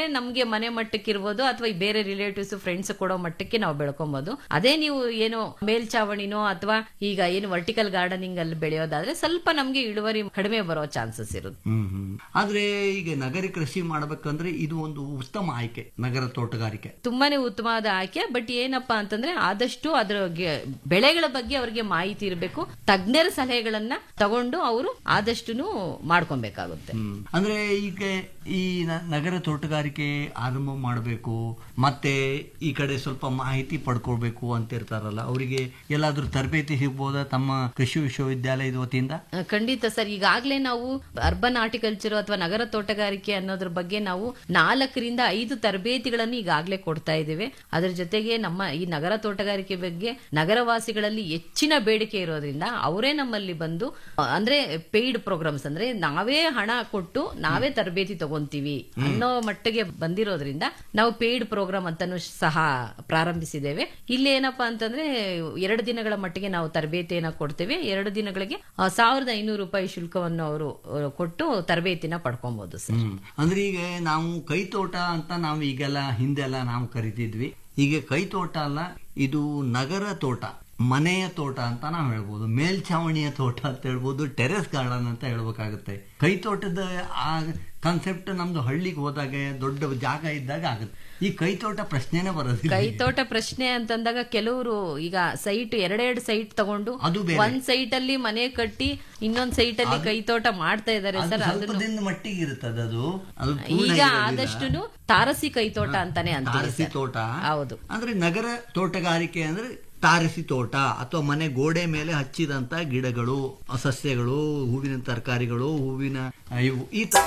ನಮ್ಗೆ ಮನೆ ಮಟ್ಟಕ್ಕೆ ಇರ್ಬೋದು ಅಥವಾ ಬೇರೆ ರಿಲೇಟಿವ್ಸ್ ಫ್ರೆಂಡ್ಸ್ ಕೊಡೋ ಮಟ್ಟಕ್ಕೆ ನಾವು ಬೆಳ್ಕೊಬಹುದು ಅದೇ ನೀವು ಏನು ಮೇಲ್ಚಾವಣಿನೋ ಅಥವಾ ಈಗ ಏನು ವರ್ಟಿಕಲ್ ಗಾರ್ಡನಿಂಗ್ ಅಲ್ಲಿ ಬೆಳೆಯೋದಾದ್ರೆ ಸ್ವಲ್ಪ ನಮ್ಗೆ ಇಳುವರಿ ಕಡಿಮೆ ಬರೋ ಚಾನ್ಸಸ್ ಇರುತ್ತೆ ಹ್ಮ್ ಹ್ಮ್ ಆದ್ರೆ ಈಗ ನಗರ ಕೃಷಿ ಮಾಡ್ಬೇಕಂದ್ರೆ ಇದು ಒಂದು ಉತ್ತಮ ಆಯ್ಕೆ ನಗರ ತೋಟಗಾರಿಕೆ ತುಂಬಾನೇ ಉತ್ತಮವಾದ ಆಯ್ಕೆ ಬಟ್ ಏನಪ್ಪಾ ಅಂತಂದ್ರೆ ಆದಷ್ಟು ಅದರ ಗೆ- ಬೆಳೆಗಳ ಬಗ್ಗೆ ಅವರಿಗೆ ಮಾಹಿತಿ ಇರಬೇಕು ತಜ್ಞರ ಸಲಹೆಗಳನ್ನ ತಗೊಂಡು ಅವರು ಆದಷ್ಟು ಮಾಡ್ಕೊಬೇಕಾಗುತ್ತೆ ಹ್ಮ್. ಅಂದ್ರೆ ಈಗ ಈ ನ- ನಗರ ತೋಟಗಾರಿಕೆ ಆರಂಭ ಮಾಡಬೇಕು ಮತ್ತೆ ಈ ಕಡೆ ಸ್ವಲ್ಪ ಮಾಹಿತಿ ಪಡ್ಕೊಳ್ಬೇಕು ಅಂತ ಇರ್ತಾರಲ್ಲ ಅವರಿಗೆ ಎಲ್ಲಾದ್ರೂ ತರಬೇತಿ ಸಿಗ್ಬೋದಾ ತಮ್ಮ ಕೃಷಿ ವಿಶ್ವವಿದ್ಯಾಲಯದ ವತಿಯಿಂದ ಆ, ಖಂಡಿತ ಸರ್ ಈಗಾಗಲೇ ನಾವು ಅರ್ಬನ್ ಹಾರ್ಟಿಕಲ್ಚರ್ ಅಥವಾ ನಗರ ತೋಟಗಾರಿಕೆ ಅನ್ನೋದ್ರ ಬಗ್ಗೆ ನಾವು ನಾಲ್ಕರಿಂದ ಐದು ತರಬೇತಿಗಳನ್ನು ಈಗಾಗಲೇ ಕೊಡ್ತಾ ಇದ್ದೇವೆ ಅದರ ಜೊತೆಗೆ ನಮ್ಮ ಈ ನಗರ ತೋಟಗಾರಿಕೆ ಬಗ್ಗೆ ನಗರವಾಸಿಗಳಲ್ಲಿ ಹೆಚ್ಚಿನ ಬೇಡಿಕೆ ಇರೋದ್ರಿಂದ ಅವರೇ ನಮ್ಮಲ್ಲಿ ಬಂದು ಆ, ಅಂದ್ರೆ ಪೇಯ್ಡ್ ಪ್ರೋಗ್ರಾಮ್ಸ್ ಅಂದ್ರೆ ನಾವೇ ಹಣ ಕೊಟ್ಟು ನಾವೇ ತರಬೇತಿ ತಗೊಂತೀವಿ ಅನ್ನೋ ಮಟ್ಟಿಗೆ ಬಂದಿರೋದ್ರಿಂದ ನಾವು ಪೇಯ್ಡ್ ಪ್ರೋಗ್ರಾಮ್ ಅಂತಾನು ಸಹ ಪ್ರಾರಂಭಿಸಿದ್ದೇವೆ ಇಲ್ಲಿ ಏನಪ್ಪಾ ಅಂತಂದ್ರೆ ಎರಡು ದಿನಗಳ ಮಟ್ಟಿಗೆ ನಾವು ತರಬೇತಿಯನ್ನ ಕೊಡ್ತೇವೆ ಎರಡು ದಿನಗಳಿಗೆ ಆ, ಸಾವಿರದ ಐನೂರು ರೂಪಾಯಿ ಶುಲ್ಕವನ್ನು ಅವರು ಆ, ಕೊಟ್ಟು ತರಬೇತಿನ ಪಡ್ಕೊಬಹುದು ಸರ್ ಹ್ಮ್. ಅಂದ್ರೆ ಈಗ ನಾವು ಕೈ ತೋಟ ಅಂತ ನಾವು ಈಗೆಲ್ಲ ಹಿಂದೆಲ್ಲ ನಾವು ಕರಿತಿದ್ವಿ ಈಗ ಕೈ ತೋಟ ಅಲ್ಲ ಇದು ನಗರ ತೋಟ ಮನೆಯ ತೋಟ ಅಂತ ನಾವು ಹೇಳ್ಬೋದು ಮೇಲ್ಛಾವಣಿಯ ತೋಟ ಅಂತ ಹೇಳ್ಬೋದು ಟೆರೆಸ್ ಗಾರ್ಡನ್ ಅಂತ ಹೇಳ್ಬೇಕಾಗುತ್ತೆ ಕೈ ತೋಟದ ಆ ಕಾನ್ಸೆಪ್ಟ್ ನಮ್ದು ಹಳ್ಳಿಗೆ ಹೋದಾಗ ದೊಡ್ಡ ಜಾಗ ಇದ್ದಾಗ ಆಗುತ್ತೆ ಈ ಕೈ ತೋಟ ಪ್ರಶ್ನೆನೇ ಬರೋದಿಲ್ಲ ಕೈ ತೋಟ ಪ್ರಶ್ನೆ ಅಂತಂದಾಗ ಕೆಲವರು ಈಗ ಸೈಟ್ ಎರಡೆರಡು ಸೈಟ್ ತಗೊಂಡು ಅದು ಬೇರೆ. ಒಂದ್ ಸೈಟ್ ಅಲ್ಲಿ ಮನೆ ಕಟ್ಟಿ ಇನ್ನೊಂದ್ ಸೈಟ್ ಅಲ್ಲಿ ಕೈ ತೋಟ ಮಾಡ್ತಾ ಇದಾರೆ ಅದು ಸರ್ ಸ್ವಲ್ಪ ಅದನ್ನು ದಿನದ ಮಟ್ಟಿಗೆ ಇರುತ್ತದೆ ಅದು ಅದು ಪೂರ್ಣ ಈಗ ಇರೋದಿಲ್ಲ. ಆದಷ್ಟು ತಾರಸಿ ಕೈ ತೋಟ ಅಂತಾನೆ ಅಂತೀವಿ ತಾರಸಿ ಸರ್. ತೋಟ ಹೌದು ಅಂದ್ರೆ ನಗರ ತೋಟಗಾರಿಕೆ ಅಂದ್ರೆ ತಾರಸಿ ತೋಟ ಅಥವಾ ಮನೆ ಗೋಡೆ ಮೇಲೆ ಹಚ್ಚಿದಂತ ಗಿಡಗಳು ಸಸ್ಯಗಳು ಹೂವಿನ ತರಕಾರಿಗಳು ಹೂವಿನ ಆ, ಇವು ಈ ತ-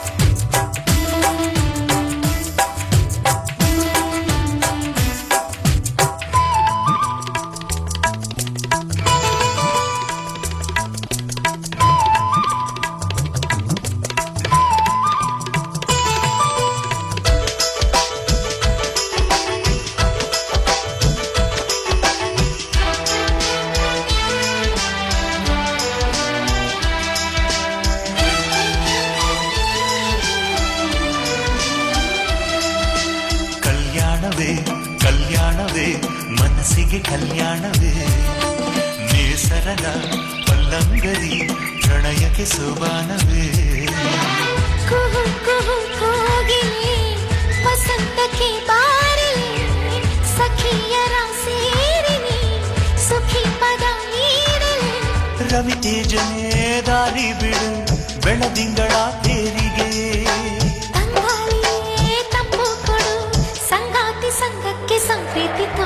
ಕಲ್ಯಾಣವೇ ಕಲ್ಯಾಣವೇ ಮನಸ್ಸಿಗೆ ಕಲ್ಯಾಣವೇ ನೇಸರನ ಪಲ್ಲಂಗರಿ ಪ್ರಣಯಕ್ಕೆ ಸೋಬಾನವೇ ಕುಹು ಕುಹು ಕೋಗಿಲೆ ವಸಂತಕ್ಕೆ ಬಾರಲಿ ಸಖಿಯರ ಸೇರಿನಿ ಸುಖಿ ಪದ ನೀಡಲಿ ರವಿ ತೇಜನೇ ದಾರಿ ಬಿಡು ಬೆಳದಿಂಗಳ ತೇರಿಗೆ ತಂಗಾಳಿಯೇ ತಂಪು ಕೊಡು ಸಂಗಾತಿ ಸಂಗಕ್ಕೆ ಸಂಪ್ರೀತಿ